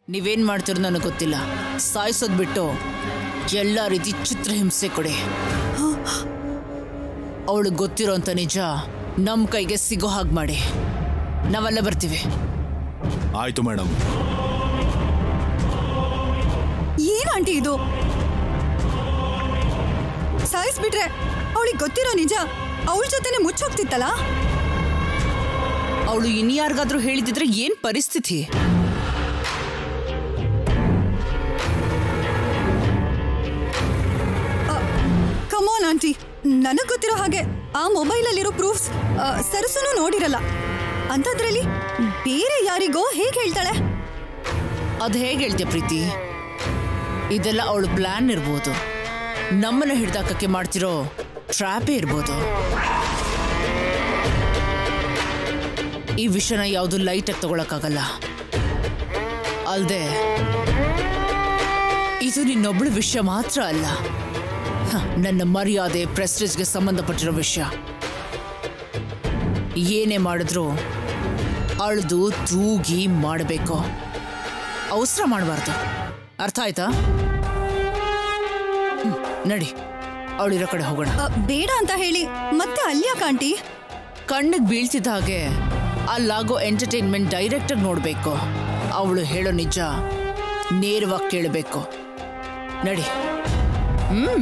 ನೀವೇನ್ ಮಾಡ್ತಿರೋ ನನಗೆ ಗೊತ್ತಿಲ್ಲ ಸಾಯಿಸೋದ್ ಬಿಟ್ಟು ಎಲ್ಲ ರೀತಿ ಚಿತ್ರಹಿಂಸೆ ಕೊಡಿ ಅವಳಿಗೆ ಗೊತ್ತಿರೋಂಥ ನಿಜ ನಮ್ಮ ಕೈಗೆ ಸಿಗೋ ಹಾಗೆ ಮಾಡಿ ನಾವೆಲ್ಲ ಬರ್ತೀವಿ ಆಯ್ತು ಮೇಡಮ್ ಏನ್ ಆಂಟಿ ಇದು ಸಾಯಿಸ್ಬಿಟ್ರೆ ಅವಳಿಗೆ ಗೊತ್ತಿರೋ ನಿಜ ಅವಳ ಜೊತೆನೆ ಮುಚ್ಚೋಗ್ತಿತ್ತಲ್ಲ ಅವಳು ಇನ್ಯಾರಿಗಾದ್ರೂ ಹೇಳಿದಿದ್ರೆ ಏನ್ ಪರಿಸ್ಥಿತಿ ಕಮೋನ್ ಆಂಟಿ ನನಗ್ ಗೊತ್ತಿರೋ ಹಾಗೆ ಆ ಮೊಬೈಲಲ್ಲಿರೋ ಪ್ರೂಫ್ಸ್ ಸರಸುನು ನೋಡಿರಲ್ಲ ಅಂಥದ್ರಲ್ಲಿ ಬೇರೆ ಯಾರಿಗೋ ಹೇಗೆ ಹೇಳ್ತಾಳೆ ಅದು ಹೇಗೆ ಹೇಳ್ತೀಯ ಪ್ರೀತಿ ಇದೆಲ್ಲ ಅವಳು ಪ್ಲಾನ್ ಇರ್ಬೋದು ನಮ್ಮನ್ನ ಹಿಡ್ದಾಕಕ್ಕೆ ಮಾಡ್ತಿರೋ ಟ್ರ್ಯಾಪೇ ಇರ್ಬೋದು ಈ ವಿಷಯನ ಯಾವುದು ಲೈಟಾಗಿ ತಗೊಳಕ್ಕಾಗಲ್ಲ ಅಲ್ದೆ ಇದು ನಿನ್ನೊಬ್ಳ ವಿಷಯ ಮಾತ್ರ ಅಲ್ಲ ಹ, ನನ್ನ ಮರ್ಯಾದೆ ಪ್ರೆಸ್ಟೇಜ್ಗೆ ಸಂಬಂಧಪಟ್ಟಿರೋ ವಿಷಯ ಏನೇ ಮಾಡಿದ್ರು ಅಳ್ದು ತೂಗಿ ಮಾಡಬೇಕು ಅವಸರ ಮಾಡಬಾರ್ದು ಅರ್ಥ ಆಯ್ತಾ ಹ್ಮ್, ನಡಿ ಅವಳಿರೋ ಕಡೆ ಹೋಗೋಣ ಅ, ಬೇಡ ಅಂತ ಹೇಳಿ ಮತ್ತೆ ಅಲ್ಯಾಕ ಆಂಟಿ ಕಣ್ಣಿಗೆ ಬೀಳ್ತಿದ್ದ ಹಾಗೆ ಅಲ್ಲಾಗೋ ಎಂಟರ್ಟೈನ್ಮೆಂಟ್ ಡೈರೆಕ್ಟಾಗಿ ನೋಡಬೇಕು ಅವಳು ಹೇಳೋ ನಿಜ ನೇರವಾಗಿ ಕೇಳಬೇಕು ನಡಿ ಹ್ಮ್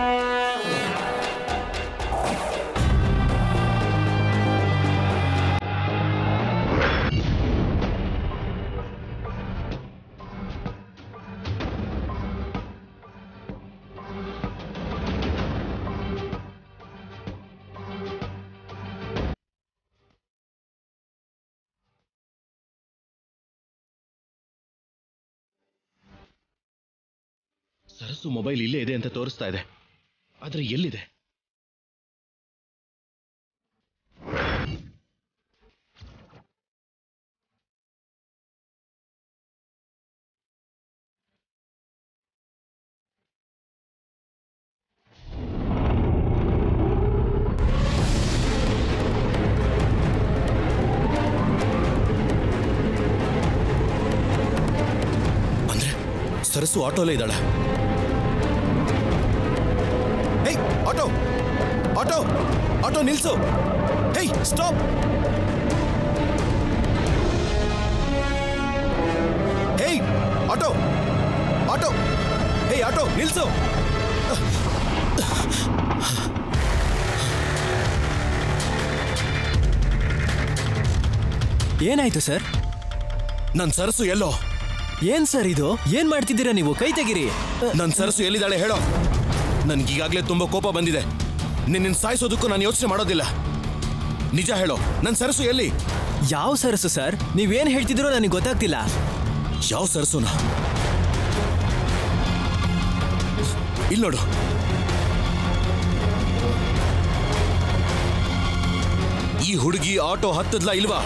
ಸರಸ್ಸು ಮೊಬೈಲ್ ಇಲ್ಲೇ ಇದೆ ಅಂತ ತೋರಿಸ್ತಾ ಇದೆ ಆದ್ರೆ ಎಲ್ಲಿದೆ ಅಂದ್ರೆ ಸರಸ್ಸು ಆಟೋಲೇ ಇದ್ದಾಳೆ ಹೇಯ್ ಆಟೋ ಆಟೋ ಆಟೋ ನಿಲ್ಸು hey stop hey auto auto hey auto ನಿಲ್ಸು ಏನಾಯ್ತು ಸರ್ ನನ್ ಸರಸು ಎಲ್ಲೋ ಏನ್ ಸರ್ ಇದು ಏನ್ ಮಾಡ್ತಿದ್ದೀರಾ ನೀವು ಕೈ ತೆಗಿರಿ ನನ್ ಸರಸು ಎಲ್ಲಿದ್ದಾಳೆ ಹೇಳೋ ನನ್ಗೀಗಾಗ್ಲೇ ತುಂಬಾ ಕೋಪ ಬಂದಿದೆ ನಿನ್ನ ಸಾಯಿಸೋದಕ್ಕೂ ನಾನು ಯೋಚನೆ ಮಾಡೋದಿಲ್ಲ ನಿಜ ಹೇಳೋ ನನ್ ಸರಸು ಎಲ್ಲಿ ಯಾವ ಸರಸು ಸರ್ ನೀವೇನ್ ಹೇಳ್ತಿದ್ದೀರೋ ನನಗೆ ಗೊತ್ತಾಗ್ತಿಲ್ಲ ಯಾವ ಸರಸುನ ಇಲ್ಲಿ ನೋಡು ಈ ಹುಡುಗಿ ಆಟೋ ಹತ್ತದ್ಲ ಇಲ್ವಾ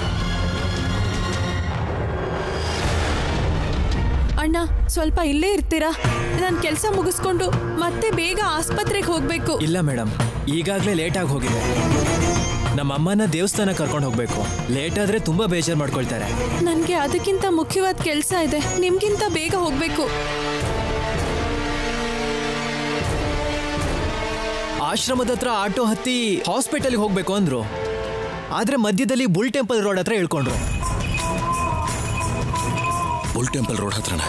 ಅಣ್ಣ ಸ್ವಲ್ಪ ಇಲ್ಲೇ ಇರ್ತೀರಾ ನಾನು ಕೆಲಸ ಮುಗಿಸ್ಕೊಂಡು ಮತ್ತೆ ಬೇಗ ಆಸ್ಪತ್ರೆಗೆ ಹೋಗ್ಬೇಕು ಇಲ್ಲ ಮೇಡಮ್ ಈಗಾಗಲೇ ಲೇಟ್ ಆಗಿ ಹೋಗಿದೆ ನಮ್ಮ ಅಮ್ಮನ ದೇವಸ್ಥಾನ ಕರ್ಕೊಂಡು ಹೋಗ್ಬೇಕು ಲೇಟ್ ಆದ್ರೆ ತುಂಬಾ ಬೇಜಾರು ಮಾಡ್ಕೊಳ್ತಾರೆ ನನಗೆ ಅದಕ್ಕಿಂತ ಮುಖ್ಯವಾದ ಕೆಲಸ ಇದೆ ನಿಮ್ಗಿಂತ ಬೇಗ ಹೋಗ್ಬೇಕು ಆಶ್ರಮದ ಹತ್ರ ಆಟೋ ಹತ್ತಿ ಹಾಸ್ಪಿಟಲ್ಗೆ ಹೋಗ್ಬೇಕು ಅಂದ್ರು ಆದ್ರೆ ಮಧ್ಯದಲ್ಲಿ ಬುಲ್ ಟೆಂಪಲ್ ರೋಡ್ ಹತ್ರ ಇಳ್ಕೊಂಡ್ರು ಬುಲ್ ಟೆಂಪಲ್ ರೋಡ್ ಹತ್ರನ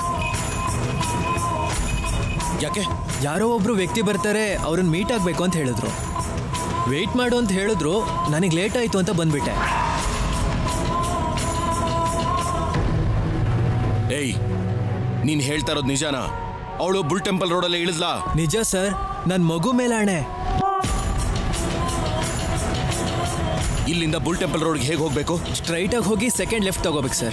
ಯಾಕೆ ಯಾರೋ ಒಬ್ರು ವ್ಯಕ್ತಿ ಬರ್ತಾರೆ ಅವ್ರನ್ನ ಮೀಟ್ ಆಗ್ಬೇಕು ಅಂತ ಹೇಳಿದ್ರು ವೆಯ್ಟ್ ಮಾಡು ಅಂತ ಹೇಳಿದ್ರು ನನಗೆ ಲೇಟ್ ಆಯ್ತು ಅಂತ ಬಂದ್ಬಿಟ್ಟೆ ಏಯ್ ನೀನ್ ಹೇಳ್ತಾ ಇರೋದು ನಿಜಾನ ಅವಳು ಬುಲ್ ಟೆಂಪಲ್ ರೋಡಲ್ಲೇ ಇಳಿದ್ಲಾ ನಿಜ ಸರ್ ನನ್ನ ಮಗು ಮೇಲೆ ಆಣೆ ಇಲ್ಲಿಂದ ಬುಲ್ ಟೆಂಪಲ್ ರೋಡ್ಗೆ ಹೇಗೆ ಹೋಗ್ಬೇಕು ಸ್ಟ್ರೈಟಾಗಿ ಹೋಗಿ ಸೆಕೆಂಡ್ ಲೆಫ್ಟ್ ತಗೋಬೇಕು ಸರ್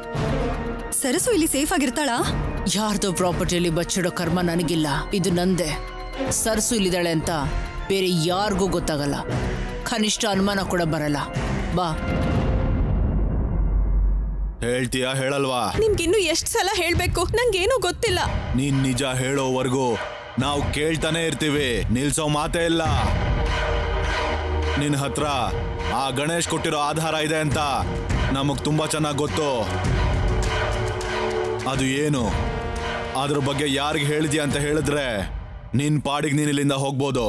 ಸರಸು ಇಲ್ಲಿ ಸೇಫ್ ಆಗಿರ್ತಾಳಾ ಯಾರ್ದೋ ಪ್ರಾಪರ್ಟಿಯಲ್ಲಿ ಬಚ್ಚಿಡೋ ಕರ್ಮ ನನಗಿಲ್ಲ ಇದು ನಂದೆ ಸರ್ಸು ಇಲ್ಲಿದ್ದಾಳೆ ಅಂತ ಬೇರೆ ಯಾರಿಗೂ ಗೊತ್ತಾಗಲ್ಲ ಕನಿಷ್ಠ ಅನುಮಾನ ಕೂಡ ಬರಲ್ಲ ಬಾ ಹೇಳ್ತೀಯಾ ಹೇಳಲ್ವಾ ನಿಮ್ಗಿನ್ನು ಎಷ್ಟು ಸಲ ಹೇಳ್ಬೇಕು ನಂಗೇನೂ ಗೊತ್ತಿಲ್ಲ ನೀನ್ ನಿಜ ಹೇಳೋವರೆಗೂ ನಾವು ಕೇಳ್ತಾನೆ ಇರ್ತೀವಿ ನಿಲ್ಸೋ ಮಾತೇ ಇಲ್ಲ ನಿನ್ ಹತ್ರ ಆ ಗಣೇಶ್ ಕೊಟ್ಟಿರೋ ಆಧಾರ ಇದೆ ಅಂತ ನಮಗ್ ತುಂಬಾ ಚೆನ್ನಾಗಿ ಗೊತ್ತು ಅದು ಏನು ಅದ್ರ ಬಗ್ಗೆ ಯಾರಿಗೆ ಹೇಳಿದ್ಯಾ ಅಂತ ಹೇಳಿದ್ರೆ ನಿನ್ ಪಾಡಿಗೆ ನೀನ್ ಇಲ್ಲಿಂದ ಹೋಗ್ಬೋದು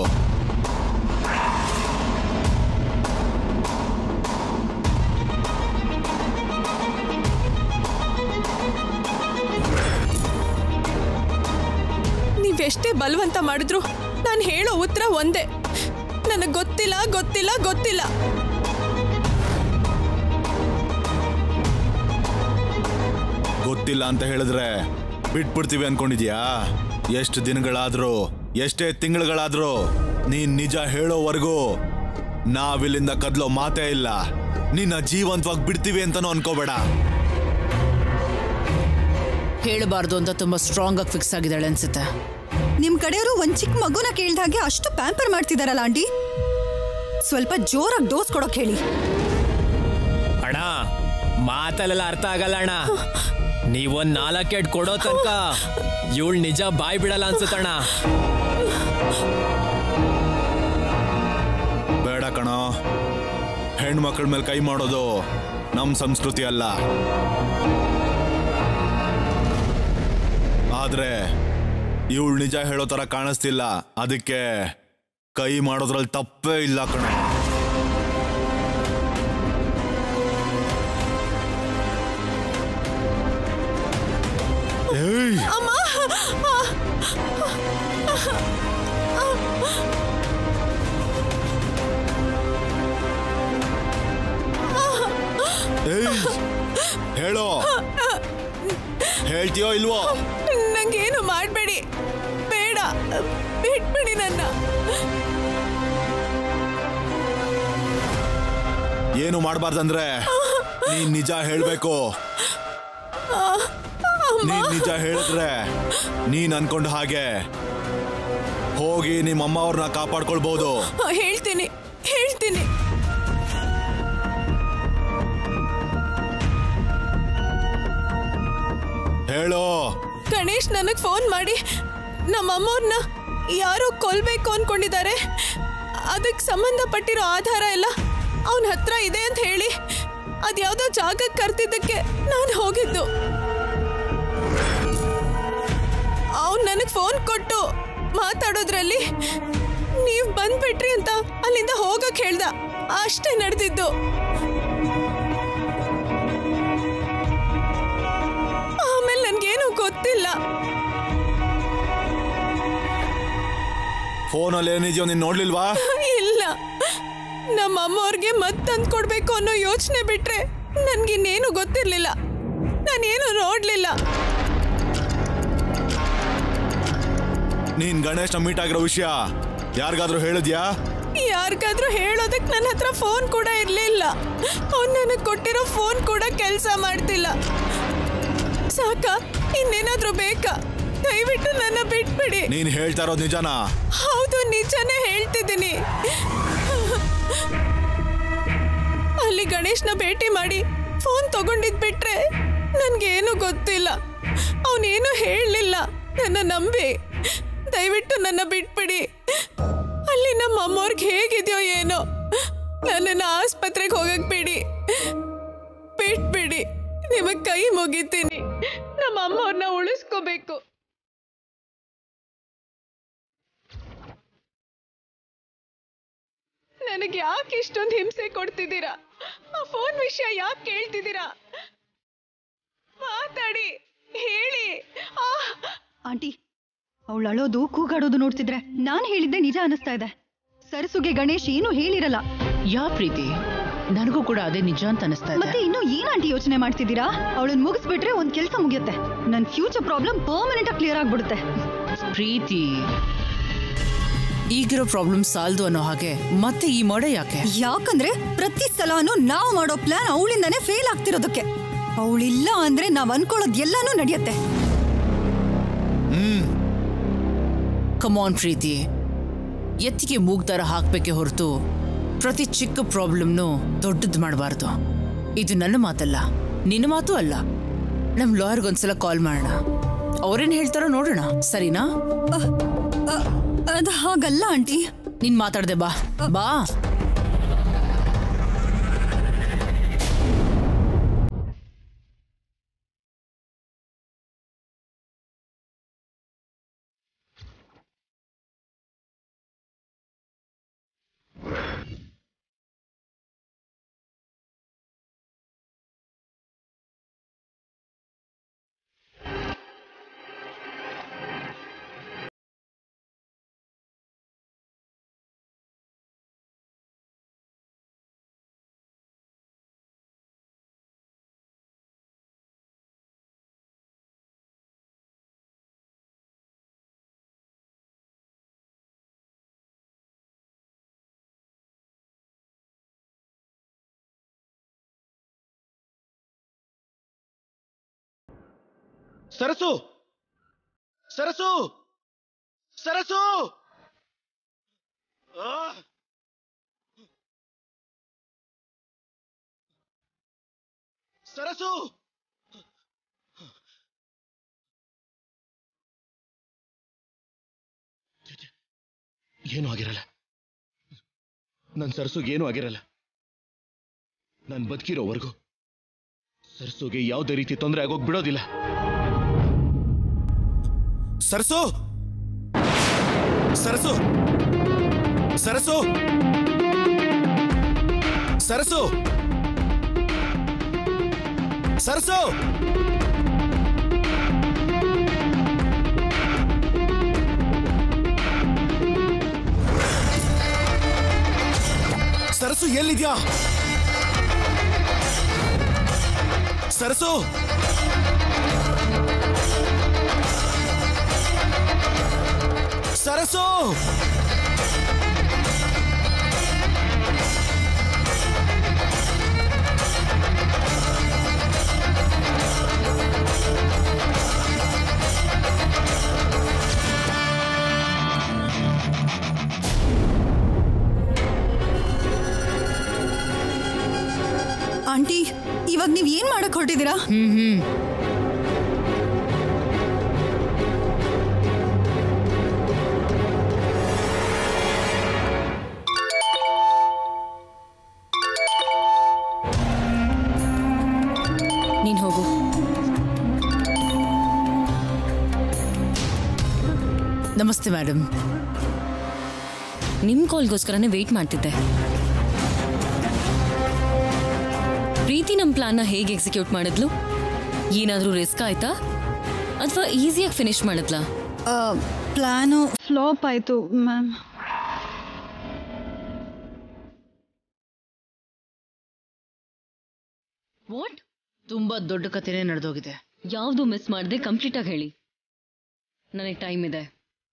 ನೀವೆಷ್ಟೇ ಬಲವಂತ ಮಾಡಿದ್ರು ನಾನು ಹೇಳೋ ಉತ್ತರ ಒಂದೇ ನನಗೆ ಗೊತ್ತಿಲ್ಲ ಗೊತ್ತಿಲ್ಲ ಗೊತ್ತಿಲ್ಲ ಗೊತ್ತಿಲ್ಲ ಅಂತ ಹೇಳಿದ್ರೆ ಬಿಟ್ಬಿಡ್ತೀವಿ ಅನ್ಕೊಂಡಿದ್ಯಾ ಎಷ್ಟು ದಿನಗಳಾದ್ರೂ ಎಷ್ಟೇ ತಿಂಗಳುಗಳಾದ್ರೂ ನೀನ್ ನಿಜ ಹೇಳೋವರೆಗೂ ನಾವಿಲ್ಲಿಂದ ಕದ್ಲೋ ಮಾತೇ ಇಲ್ಲ ನಿನ್ನ ಜೀವಂತವಾಗಿ ಬಿಡ್ತೀವಿ ಅಂತಾನು ಅನ್ಕೋಬೇಡ ಹೇಳಬಾರ್ದು ಅಂತ ತುಂಬಾ ಸ್ಟ್ರಾಂಗ್ ಆಗಿ ಫಿಕ್ಸ್ ಆಗಿದ್ದಾಳೆ ಅನ್ಸುತ್ತೆ ನಿಮ್ ಕಡೆಯವರು ಒಂದ್ ಚಿಕ್ಕ ಮಗುನ ಕೇಳ್ದಾಗೆ ಅಷ್ಟು ಪ್ಯಾಂಪರ್ ಮಾಡ್ತಿದಾರಲ್ಲ ಆಂಟಿ ಸ್ವಲ್ಪ ಜೋರಾಗಿ ಡೋಸ್ ಕೊಡೋಕ್ ಹೇಳಿ ಅಣ್ಣ ಮಾತಲ್ಲೆಲ್ಲ ಅರ್ಥ ಆಗಲ್ಲ ಅಣ್ಣ ನೀವೊಂದ್ ನಾಲ್ಕೆಟ್ ಕೊಡೋ ತನಕ ಇವಳು ನಿಜ ಬಾಯ್ ಬಿಡಲ್ಲ ಅನ್ಸುತ್ತಣ್ಣ ಬೇಡ ಕಣೋ ಹೆಣ್ಮಕ್ಳ ಮೇಲೆ ಕೈ ಮಾಡೋದು ನಮ್ ಸಂಸ್ಕೃತಿ ಅಲ್ಲ ಆದ್ರೆ ಇವಳು ನಿಜ ಹೇಳೋ ತರ ಕಾಣಿಸ್ತಿಲ್ಲ ಅದಕ್ಕೆ ಕೈ ಮಾಡೋದ್ರಲ್ಲಿ ತಪ್ಪೇ ಇಲ್ಲ ಕಣೋ ಏಯ್ ಏಯ್ ಹೇಳೋ ಹೇಳ್ತೀಯೋ ಇಲ್ವೋ ನಂಗೇನು ಮಾಡಬೇಡಿ ಬೇಡ ಬಿಟ್ಬಿಡಿ ನನ್ನ ಏನು ಮಾಡಬಾರ್ದಂದ್ರೆ ನೀನ್ ನಿಜ ಹೇಳ್ಬೇಕು ನೀನ್ ನಿಜ ಹೇಳಿದ್ರೆ ನೀನ್ ಅನ್ಕೊಂಡ ಹಾಗೆ ಹೋಗಿ ನಿಮ್ಮ ಅಮ್ಮ ಅವ್ರನ್ನ ಕಾಪಾಡ್ಕೊಳ್ಬಹುದು ಹೇಳ್ತೀನಿ ಹೇಳ್ತೀನಿ ಹೇಳೋ ಗಣೇಶ್ ನನಗೆ ಫೋನ್ ಮಾಡಿ ನಮ್ಮ ಅಮ್ಮವ್ರನ್ನ ಯಾರೋ ಕೊಲ್ಬೇಕು ಅನ್ಕೊಂಡಿದ್ದಾರೆ ಅದಕ್ಕೆ ಸಂಬಂಧಪಟ್ಟಿರೋ ಆಧಾರ ಎಲ್ಲ ಅವನ ಹತ್ರ ಇದೆ ಅಂತ ಹೇಳಿ ಅದ್ಯಾವುದೋ ಜಾಗಕ್ಕೆ ಕರ್ತಿದ್ದಕ್ಕೆ ನಾನು ಹೋಗಿದ್ದು ಅವ್ನು ನನಗೆ ಫೋನ್ ಕೊಟ್ಟು ಮಾತಾಡೋದ್ರಲ್ಲಿ ನೀವು ಬಂದ್ಬಿಟ್ರಿ ಅಂತ ಅಲ್ಲಿಂದ ಹೋಗಕ್ ಹೇಳ್ದ ಅಷ್ಟೇ ನಡೆದಿದ್ದು ಆಮೇಲೆ ನನ್ಗೇನು ಗೊತ್ತಿಲ್ಲ ಫೋನಲ್ಲಿ ಏನಿದೆಯೋ ನೀನ್ ನೋಡ್ಲಿಲ್ವಾ ಇಲ್ಲ ನಮ್ಮ ಅಮ್ಮವ್ರಿಗೆ ಮತ್ತಂದ್ ಕೊಡ್ಬೇಕು ಅನ್ನೋ ಯೋಚನೆ ಬಿಟ್ರೆ ನನ್ಗಿನ್ನೇನು ಗೊತ್ತಿರ್ಲಿಲ್ಲ ನಾನೇನು ನೋಡ್ಲಿಲ್ಲ ನೀನ್ ಗಣೇಶ್ನ ಮೀಟ್ ಆಗಿರೋ ವಿಷಯ ಯಾರಿಗಾದ್ರೂ ಹೇಳಿದ್ಯಾ ಯಾರಿಗಾದ್ರೂ ಹೇಳೋದಕ್ ನನ್ನ ಹತ್ರ ಫೋನ್ ಕೂಡ ಇರ್ಲಿಲ್ಲ ಅವ್ನು ನನಗೆ ಕೊಟ್ಟಿರೋ ಫೋನ್ ಕೂಡ ಕೆಲಸ ಮಾಡ್ತಿಲ್ಲ ಸಾಕ ಇನ್ನೇನಾದ್ರೂ ಬೇಕಾ ದಯವಿಟ್ಟು ನನ್ನ ಬಿಟ್ಬಿಡಿ ನೀನ್ ಹೇಳ್ತಾ ಇರೋದು ನಿಜನಾ ಹೌದು ನಿಜನೇ ಹೇಳ್ತಿದ್ದೀನಿ ಅಲ್ಲಿ ಗಣೇಶ್ನ ಭೇಟಿ ಮಾಡಿ ಫೋನ್ ತಗೊಂಡಿದ್ ಬಿಟ್ರೆ ನನ್ಗೇನು ಗೊತ್ತಿಲ್ಲ ಅವನೇನು ಹೇಳಲಿಲ್ಲ ನನ್ನ ನಂಬಿ ದಯವಿಟ್ಟು ನನ್ನ ಬಿಟ್ಬಿಡಿ ಅಲ್ಲಿ ನಮ್ಮ ಅಮ್ಮವ್ರಿಗೆ ಹೇಗಿದೆಯೋ ಏನೋ ನನ್ನನ್ನು ಆಸ್ಪತ್ರೆಗೆ ಹೋಗಕ್ ಬಿಡಿ ಬಿಟ್ಬಿಡಿ ನಿಮಗ್ ಕೈ ಮುಗಿತೀನಿ ನಮ್ಮ ಅಮ್ಮವ್ರನ್ನ ಉಳಿಸ್ಕೋಬೇಕು ನನಗೆ ಯಾಕೆ ಇಷ್ಟೊಂದು ಹಿಂಸೆ ಕೊಡ್ತಿದ್ದೀರಾ ಆ ಫೋನ್ ವಿಷಯ ಯಾಕೆ ಕೇಳ್ತಿದ್ದೀರಾ ಮಾತಾಡಿ ಹೇಳಿ ಆ ಆಂಟಿ ಅವಳು ಅಳೋದು ಕೂಗಾಡೋದು ನೋಡ್ತಿದ್ರೆ ನಾನ್ ಹೇಳಿದ್ದೆ ನಿಜ ಅನಿಸ್ತಾ ಇದೆ ಸರಸುಗೆ ಗಣೇಶ್ ಏನು ಹೇಳಿರಲ್ಲ ಯಾ ಪ್ರೀತಿ ನನಗೂ ಕೂಡ ಅದೇ ನಿಜ ಅಂತ ಅನಿಸ್ತಾ ಮತ್ತೆ ಇದೆ ಇನ್ನು ಏನ್ ಆಂಟಿ ಯೋಚನೆ ಮಾಡ್ತಿದ್ದೀರಾ ಅವಳನ್ನ ಮುಗಿಸ್ಬಿಟ್ರೆ ಒಂದ್ ಕೆಲಸ ಮುಗಿಯುತ್ತೆ ನನ್ ಫ್ಯೂಚರ್ ಪ್ರಾಬ್ಲಮ್ ಪರ್ಮನೆಂಟ್ ಆಗಿ ಕ್ಲಿಯರ್ ಆಗ್ಬಿಡುತ್ತೆ ಪ್ರೀತಿ ಈಗಿರೋ ಪ್ರಾಬ್ಲಮ್ ಸಾಲ್ದು ಅನ್ನೋ ಹಾಗೆ ಮತ್ತೆ ಈ ಮೊಡೆ ಯಾಕೆ ಯಾಕಂದ್ರೆ ಪ್ರತಿ ಸಲನೂ ನಾವು ಮಾಡೋ ಪ್ಲಾನ್ ಅವಳಿಂದಾನೇ ಫೇಲ್ ಆಗ್ತಿರೋದಕ್ಕೆ ಅವಳಿಲ್ಲ ಅಂದ್ರೆ ನಾವ್ ಅನ್ಕೊಳ್ಳೋದ್ ಎಲ್ಲಾನು ನಡೆಯುತ್ತೆ ಕಮಾನ್ ಪ್ರೀತಿ ಎತ್ತಿಗೆ ಮೂಗ್ದಾರ ಹಾಕ್ಬೇಕೆ ಹೊರತು ಪ್ರತಿ ಚಿಕ್ಕ ಪ್ರಾಬ್ಲಮ್ನು ದೊಡ್ಡದು ಮಾಡಬಾರ್ದು ಇದು ನನ್ನ ಮಾತಲ್ಲ ನಿನ್ನ ಮಾತು ಅಲ್ಲ ನಮ್ಮ ಲಾಯರ್ಗೊಂದ್ಸಲ ಕಾಲ್ ಮಾಡೋಣ ಅವ್ರೇನ್ ಹೇಳ್ತಾರೋ ನೋಡೋಣ ಸರಿನಾ ಅ, ಅದ್ ಹಾಗಲ್ಲ ಆಂಟಿ ನೀನ್ ಮಾತಾಡ್ದೆ ಬಾ ಬಾ ಸರಸು ಸರಸು ಸರಸು ಆ! ಸರಸು ಏನೂ ಆಗಿರಲ್ಲ ನನ್ನ ಸರಸುಗೆ ಏನೂ ಆಗಿರಲ್ಲ ನಾನು ಬದುಕಿರೋವರೆಗೂ ಸರಸುಗೆ ಯಾವುದೇ ರೀತಿ ತೊಂದರೆ ಆಗೋಗ್ ಬಿಡೋದಿಲ್ಲ ಸರಸು ಸರಸು ಸರಸು ಸರಸು ಸರಸು ಸರಸು ಎಲ್ಲಿದ್ಯಾ ಸರಸು ಸರಸು ಆಂಟಿ ಇವಾಗ ನೀವ್ ಏನ್ ಮಾಡಕ್ ಹೊರಟಿದ್ದೀರಾ ಹ್ಮ್ ಹ್ಮ್ ನೀನ್ ಹೋಗು ನಮಸ್ತೆ ಮೇಡಮ್ ನಿಮ್ ಕಾಲ್ಗೋಸ್ಕರನೇ ವೆಯ್ಟ್ ಮಾಡ್ತಿದ್ದೆ ಪ್ರೀತಿ ನಮ್ ಪ್ಲಾನ್ನ ಹೇಗೆ ಎಕ್ಸಿಕ್ಯೂಟ್ ಮಾಡಿದ್ಲು ಏನಾದ್ರೂ ರಿಸ್ಕ್ ಆಯ್ತಾ ಅಥವಾ ಈಸಿಯಾಗಿ ಫಿನಿಶ್ ಮಾಡಿದ್ಲಾ ಪ್ಲಾನು ಫ್ಲಾಪ್ ಆಯ್ತು ಮ್ಯಾಮ್ ವಾಟ್ ತುಂಬಾ ದೊಡ್ಡ ಕಥೆನೇ ನಡೆದೋಗಿದೆ ಯಾವುದು ಮಿಸ್ ಮಾಡದೆ ಕಂಪ್ಲೀಟ್ ಆಗಿ ಹೇಳಿ ನನಗೆ ಟೈಮ್ ಇದೆ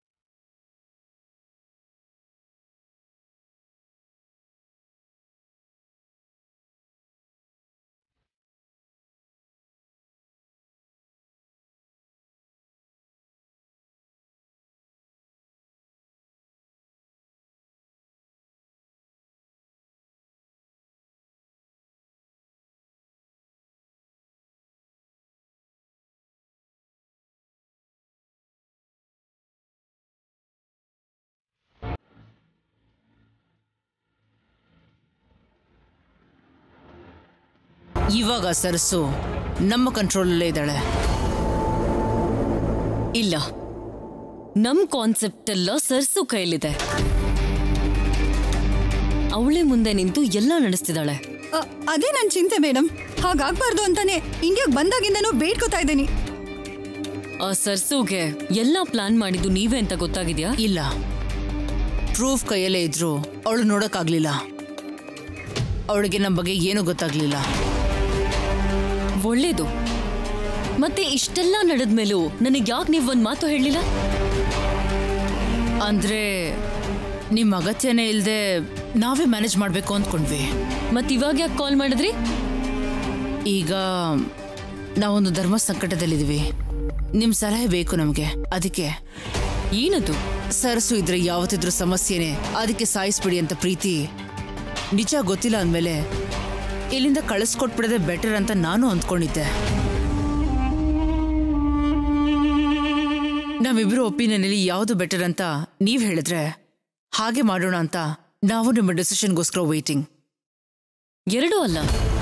ಇವಾಗ ಸರಸು ನಮ್ಮ ಕಂಟ್ರೋಲಲ್ಲೇ ಇದ್ದಾಳೆ ಇಲ್ಲ ನಮ್ ಕಾನ್ಸೆಪ್ಟ್ ಎಲ್ಲ ಸರ್ಸು ಕೈಲಿದೆ ಅವಳೇ ಮುಂದೆ ನಿಂತು ಎಲ್ಲ ನಡೆಸ್ತಿದ್ದಾಳೆ ಅ, ಅದೇ ನನ್ ಚಿಂತೆ ಮೇಡಮ್ ಹಾಗಾಗ್ಬಾರ್ದು ಅಂತಾನೆ ಇಂಡಿಯಾಗ್ ಬಂದಾಗಿಂದನೂ ಬೇಡ್ಕೋತಾ ಇದ್ದೀನಿ ಆ ಸರ್ಸುಗೆ ಎಲ್ಲ ಪ್ಲಾನ್ ಮಾಡಿದ್ದು ನೀವೇ ಅಂತ ಗೊತ್ತಾಗಿದ್ಯಾ ಇಲ್ಲ ಪ್ರೂಫ್ ಕೈಯಲ್ಲೇ ಇದ್ರು ಅವಳು ನೋಡೋಕ್ಕಾಗ್ಲಿಲ್ಲ ಅವಳಿಗೆ ನಮ್ಮ ಬಗ್ಗೆ ಏನೂ ಗೊತ್ತಾಗ್ಲಿಲ್ಲ ಒಳ್ಳೇದು ಮತ್ತೆ ಇಷ್ಟೆಲ್ಲ ನಡೆದ್ಮೇಲೂ ನನಗೆ ಯಾಕೆ ನೀವು ಒಂದ್ ಮಾತು ಹೇಳಲಿಲ್ಲ ಅಂದ್ರೆ ನಿಮ್ಮ ಅಗತ್ಯನೇ ಇಲ್ಲದೆ ನಾವೇ ಮ್ಯಾನೇಜ್ ಮಾಡಬೇಕು ಅಂದ್ಕೊಂಡ್ವಿ ಮತ್ತೆ ಇವಾಗ ಯಾಕೆ ಕಾಲ್ ಮಾಡಿದ್ರಿ ಈಗ ನಾವೊಂದು ಧರ್ಮ ಸಂಕಟದಲ್ಲಿದ್ದೀವಿ ನಿಮ್ ಸಲಹೆ ಬೇಕು ನಮಗೆ ಅದಕ್ಕೆ ಏನದು ಸರಸು ಇದ್ರೆ ಯಾವತ್ತಿದ್ರೂ ಸಮಸ್ಯೆನೆ ಅದಕ್ಕೆ ಸಾಯಿಸ್ಬಿಡಿ ಅಂತ ಪ್ರೀತಿ ನಿಜ ಗೊತ್ತಿಲ್ಲ ಅಂದ್ಮೇಲೆ ಇಲ್ಲಿಂದ ಕಳಿಸ್ಕೊಟ್ಬಿಡದೆ ಬೆಟರ್ ಅಂತ ನಾನು ಅಂದ್ಕೊಂಡಿದ್ದೆ ನಮ್ಮಿಬ್ರು ಒಪಿನಿಯನ್ ಅಲ್ಲಿ ಯಾವುದು ಬೆಟರ್ ಅಂತ ನೀವ್ ಹೇಳಿದ್ರೆ ಹಾಗೆ ಮಾಡೋಣ ಅಂತ ನಾವು ನಿಮ್ಮ ಡಿಸಿಷನ್ಗೋಸ್ಕರ ವೇಟಿಂಗ್ ಎರಡೂ ಅಲ್ಲ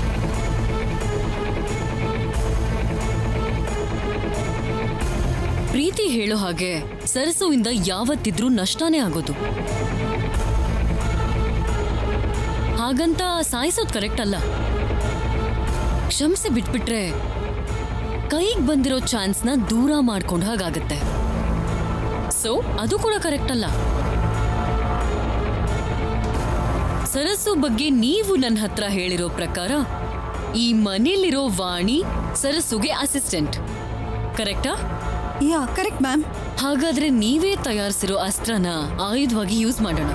ಪ್ರೀತಿ ಹೇಳೋ ಹಾಗೆ ಸರಸುವಿಂದ ಯಾವತ್ತಿದ್ರೂ ನಷ್ಟನೇ ಆಗೋದು ಹಾಗಂತ ಸಾಯಿಸೋದು ಕರೆಕ್ಟ್ ಅಲ್ಲ ಕ್ಷಮಿಸಿ ಬಿಟ್ಬಿಟ್ರೆ ಕೈಗೆ ಬಂದಿರೋ ಚಾನ್ಸ್ನ ದೂರ ಮಾಡ್ಕೊಂಡ ಹಾಗಾಗತ್ತೆ ಸೊ ಅದು ಕೂಡ ಕರೆಕ್ಟ್ ಅಲ್ಲ ಸರಸ್ಸು ಬಗ್ಗೆ ನೀವು ನನ್ನ ಹತ್ರ ಹೇಳಿರೋ ಪ್ರಕಾರ ಈ ಮನೇಲಿರೋ ವಾಣಿ ಸರಸ್ಸುಗೆ ಅಸಿಸ್ಟೆಂಟ್ ಕರೆಕ್ಟಾ ಯಾ ಕರೆಕ್ಟ್ ಮ್ಯಾಮ್ ಹಾಗಾದ್ರೆ ನೀವೇ ತಯಾರಿಸಿರೋ ಅಸ್ತ್ರನ ಆಯುಧವಾಗಿ ಯೂಸ್ ಮಾಡೋಣ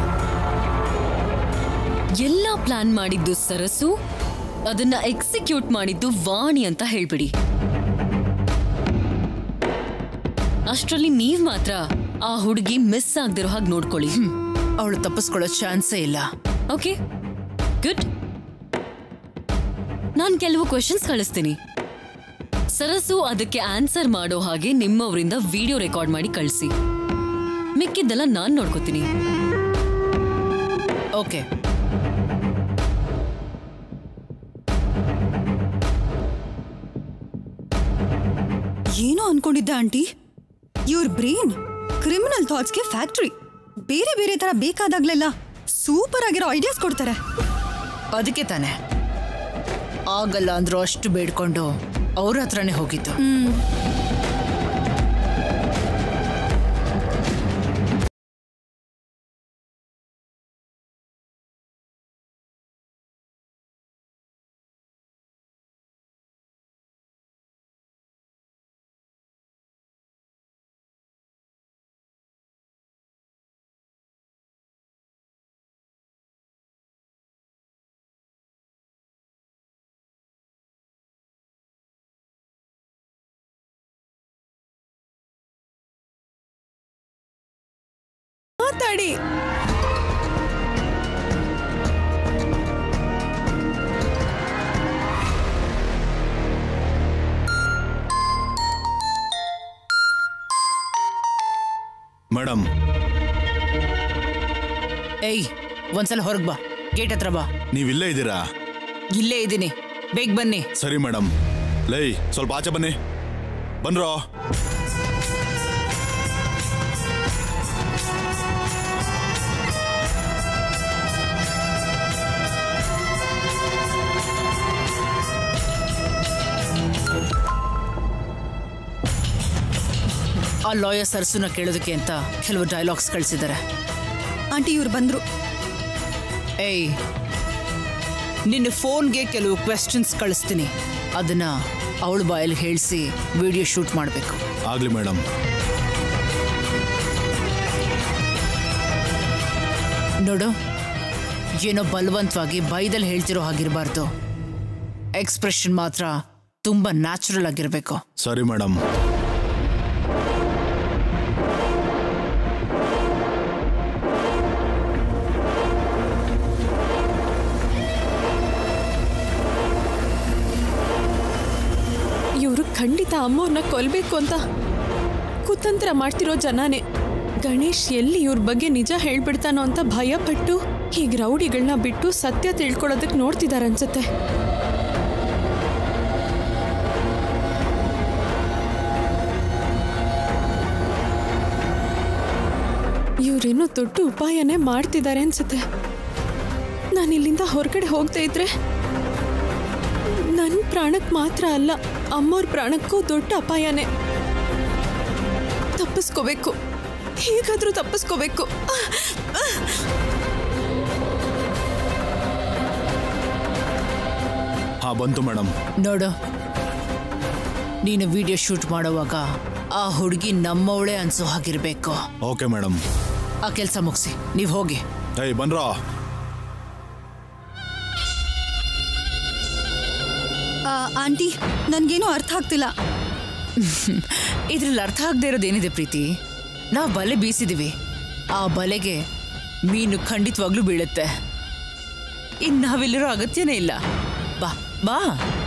ಎಲ್ಲ ಪ್ಲಾನ್ ಮಾಡಿದ್ದು ಸರಸ್ಸು ಅದನ್ನ ಎಕ್ಸಿಕ್ಯೂಟ್ ಮಾಡಿದ್ದು ವಾಣಿ ಅಂತ ಹೇಳ್ಬಿಡಿ ಅಷ್ಟರಲ್ಲಿ ನೀವ್ ಮಾತ್ರ ಆ ಹುಡುಗಿ ಮಿಸ್ ಆಗದಿರೋ ಹಾಗೆ ನೋಡ್ಕೊಳ್ಳಿ ಅವಳು ತಪ್ಪಿಸ್ಕೊಳ್ಳೋ ಚಾನ್ಸೇ ಇಲ್ಲ ಓಕೆ ಗುಡ್ ನಾನು ಕೆಲವು ಕ್ವೆಶನ್ಸ್ ಕಳಿಸ್ತೀನಿ ಸರಸು ಅದಕ್ಕೆ ಆನ್ಸರ್ ಮಾಡೋ ಹಾಗೆ ನಿಮ್ಮವರಿಂದ ವಿಡಿಯೋ ರೆಕಾರ್ಡ್ ಮಾಡಿ ಕಳಿಸಿ ಮಿಕ್ಕಿದ್ದೆಲ್ಲ ನಾನು ನೋಡ್ಕೋತೀನಿ ಓಕೆ ಏನೋ ಅನ್ಕೊಂಡಿದ್ದೆ ಆಂಟಿ ಇವ್ರ ಬ್ರೈನ್ ಕ್ರಿಮಿನಲ್ ಥಾಟ್ಸ್ಗೆ ಫ್ಯಾಕ್ಟ್ರಿ ಬೇರೆ ಬೇರೆ ತರ ಬೇಕಾದಾಗ್ಲೆಲ್ಲ ಸೂಪರ್ ಆಗಿರೋ ಐಡಿಯಾಸ್ ಕೊಡ್ತಾರೆ ಅದಕ್ಕೆ ತಾನೆ ಆಗಲ್ಲ ಅಂದ್ರೂ ಅಷ್ಟು ಬೇಡ್ಕೊಂಡು ಅವ್ರ ಹತ್ರನೇ ಹೋಗಿದ್ದು ಮಾತಾಡಿ ಮೇಡಮ್ ಏಯ್ ಒಂದ್ಸಲ ಹೊರಗ್ ಬಾ ಗೇಟ್ ಹತ್ರ ಬಾ ನೀವಿಲ್ಲೇ ಇದ್ದೀರಾ ಇಲ್ಲೇ ಇದ್ದೀನಿ ಬೇಗ ಬನ್ನಿ ಸರಿ ಮೇಡಮ್ ಲೈ ಸ್ವಲ್ಪ ಆಚೆ ಬನ್ನಿ ಬನ್ರೋ ಆ ಲಾಯರ್ ಸರ್ಸುನ ಕೇಳೋದಕ್ಕೆ ಅಂತ ಕೆಲವು ಡೈಲಾಗ್ಸ್ ಕಳಿಸಿದ್ದಾರೆ ಆಂಟಿ ಇವ್ರು ಬಂದ್ರು ಏಯ್ ನಿನ್ನ ಫೋನ್ಗೆ ಕೆಲವು ಕ್ವೆಶ್ಚನ್ಸ್ ಕಳಿಸ್ತೀನಿ ಅದನ್ನ ಅವಳ ಬಾಯಲ್ಲಿ ಹೇಳಿಸಿ ವಿಡಿಯೋ ಶೂಟ್ ಮಾಡಬೇಕು ಆಗ್ಲಿ ಮೇಡಮ್ ನೋಡು ಏನೋ ಬಲವಂತವಾಗಿ ಬೈದಲ್ಲಿ ಹೇಳ್ತಿರೋ ಹಾಗಿರಬಾರ್ದು ಎಕ್ಸ್ಪ್ರೆಷನ್ ಮಾತ್ರ ತುಂಬಾ ನ್ಯಾಚುರಲ್ ಆಗಿರಬೇಕು ಸರಿ ಮೇಡಮ್ ಇವರು ಖಂಡಿತ ಅಮ್ಮವ್ರನ್ನ ಕೊಲ್ಬೇಕು ಅಂತ ಕುತಂತ್ರ ಮಾಡ್ತಿರೋ ಜನನೇ ಗಣೇಶ್ ಎಲ್ಲಿ ಇವ್ರ ಬಗ್ಗೆ ನಿಜ ಹೇಳ್ಬಿಡ್ತಾನೋ ಅಂತ ಭಯ ಪಟ್ಟು ಈಗ ರೌಡಿಗಳನ್ನ ಬಿಟ್ಟು ಸತ್ಯ ತಿಳ್ಕೊಳ್ಳೋದಕ್ಕೆ ನೋಡ್ತಿದಾರೆ ಅನ್ಸುತ್ತೆ ಇವ್ರೇನೋ ದೊಡ್ಡ ಉಪಾಯನೇ ಮಾಡ್ತಿದ್ದಾರೆ ಅನ್ಸುತ್ತೆ ನಾನು ಇಲ್ಲಿಂದ ಹೊರಗಡೆ ಹೋಗ್ತಾ ಇದ್ರೆ ನನ್ನ ಪ್ರಾಣಕ್ಕೆ ಮಾತ್ರ ಅಲ್ಲ ಅಮ್ಮವ್ರ ಪ್ರಾಣಕ್ಕೂ ದೊಡ್ಡ ಅಪಾಯನೇ ತಪ್ಪಿಸ್ಕೋಬೇಕು ಹೇಗಾದ್ರೂ ತಪ್ಪಿಸ್ಕೋಬೇಕು ಹಾ ಬಂತು ಮೇಡಮ್ ನೋಡು ನೀನು ವಿಡಿಯೋ ಶೂಟ್ ಮಾಡುವಾಗ ಆ ಹುಡುಗಿ ನಮ್ಮವಳೇ ಅನ್ಸೋ ಹಾಗಿರ್ಬೇಕು ಓಕೆ ಮೇಡಮ್ ಆ ಕೆಲಸ ಮುಗಿಸಿ ನೀವು ಹೋಗಿ ಏಯ್ ಬನ್ರೋ ಆ, ಆಂಟಿ ನನ್ಗೇನು ಅರ್ಥ ಆಗ್ತಿಲ್ಲ ಇದ್ರಲ್ಲಿ ಅರ್ಥ ಆಗದೆ ಇರೋದೇನಿದೆ ಪ್ರೀತಿ ನಾವು ಬಲೆ ಬೀಸಿದೀವಿ ಆ ಬಲೆಗೆ ಮೀನು ಖಂಡಿತವಾಗ್ಲೂ ಬೀಳುತ್ತೆ ಇನ್ ನಾವಿಲ್ಲಿರೋ ಅಗತ್ಯನೇ ಇಲ್ಲ ಬಾ ಬಾ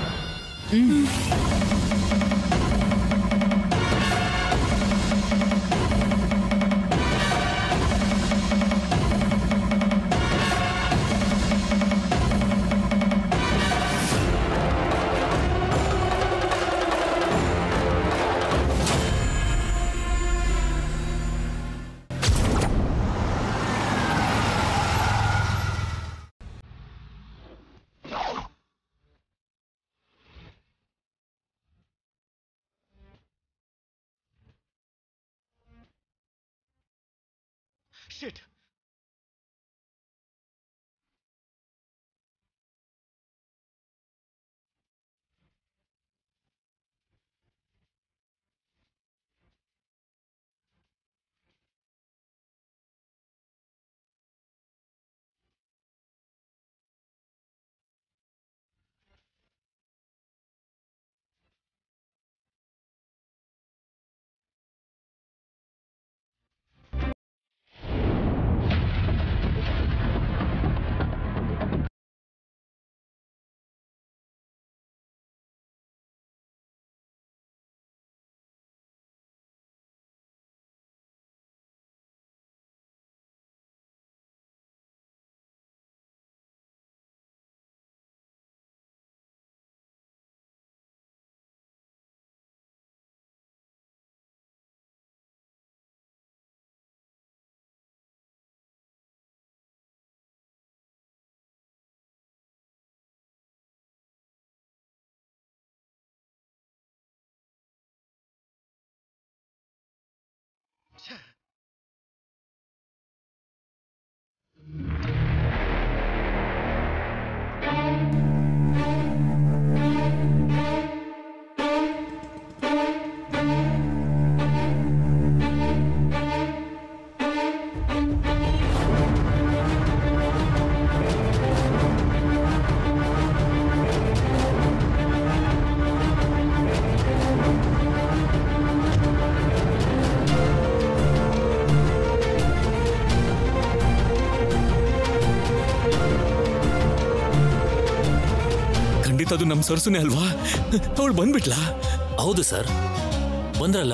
ಖಂಡಿತ ಅದು ನಮ್ಮ ಸರ್ಸುನೇ ಅಲ್ವಾ ಅವಳು ಬಂದ್ಬಿಟ್ಲಾ ಹೌದು ಸರ್ ಬಂದ್ರಲ್ಲ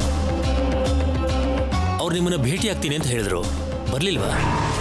ಅವ್ರು ನಿಮ್ಮನ್ನ ಭೇಟಿ ಆಗ್ತೀನಿ ಅಂತ ಹೇಳಿದ್ರು ಬರ್ಲಿಲ್ವಾ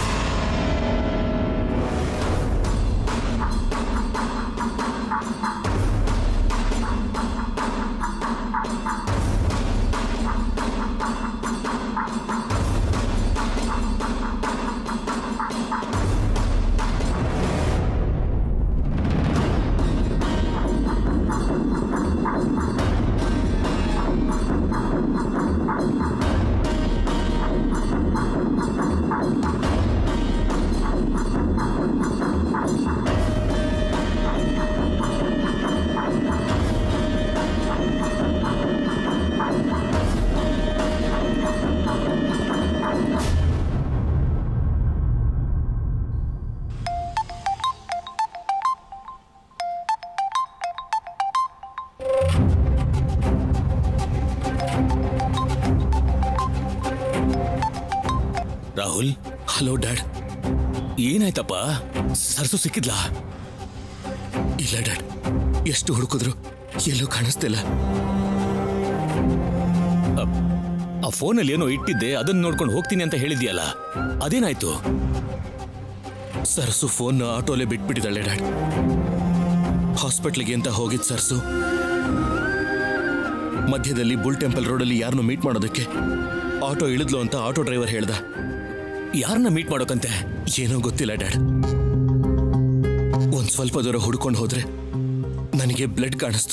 ರಾಹುಲ್ ಹಲೋ ಡ್ಯಾಡ್ ಏನಾಯ್ತಪ್ಪ ಸರ್ಸು ಸಿಕ್ಕಿದ್ಲಾ ಇಲ್ಲ ಡ್ಯಾಡ್ ಎಷ್ಟು ಹುಡುಕಿದ್ರು ಎಲ್ಲೂ ಕಾಣಿಸ್ತಿಲ್ಲ ಆ ಫೋನಲ್ಲಿ ಏನೋ ಇಟ್ಟಿದ್ದೆ ಅದನ್ನ ನೋಡ್ಕೊಂಡು ಹೋಗ್ತೀನಿ ಅಂತ ಹೇಳಿದ್ಯಲ್ಲ ಅದೇನಾಯ್ತು ಸರ್ಸು ಫೋನ್ ಆಟೋಲೆ ಬಿಟ್ಬಿಟ್ಟಿದ್ದಾಳೆ ಡ್ಯಾಡ್ ಹಾಸ್ಪಿಟ್ಲಿಗೆ ಅಂತ ಹೋಗಿದ್ ಸರ್ಸು ಮಧ್ಯದಲ್ಲಿ ಬುಲ್ ಟೆಂಪಲ್ ರೋಡಲ್ಲಿ ಯಾರನ್ನು ಮೀಟ್ ಮಾಡೋದಕ್ಕೆ ಆಟೋ ಇಳಿದ್ಲು ಅಂತ ಆಟೋ ಡ್ರೈವರ್ ಹೇಳ್ದ ಯಾರನ್ನ ಮೀಟ್ ಮಾಡೋಕಂತೆ ಏನೋ ಗೊತ್ತಿಲ್ಲ ಡ್ಯಾಡ್ ಒಂದ್ ಸ್ವಲ್ಪ ದೂರ ಹುಡ್ಕೊಂಡು ಹೋದ್ರೆ ನನಗೆ ಬ್ಲಡ್ ಕಾಣಿಸ್ತು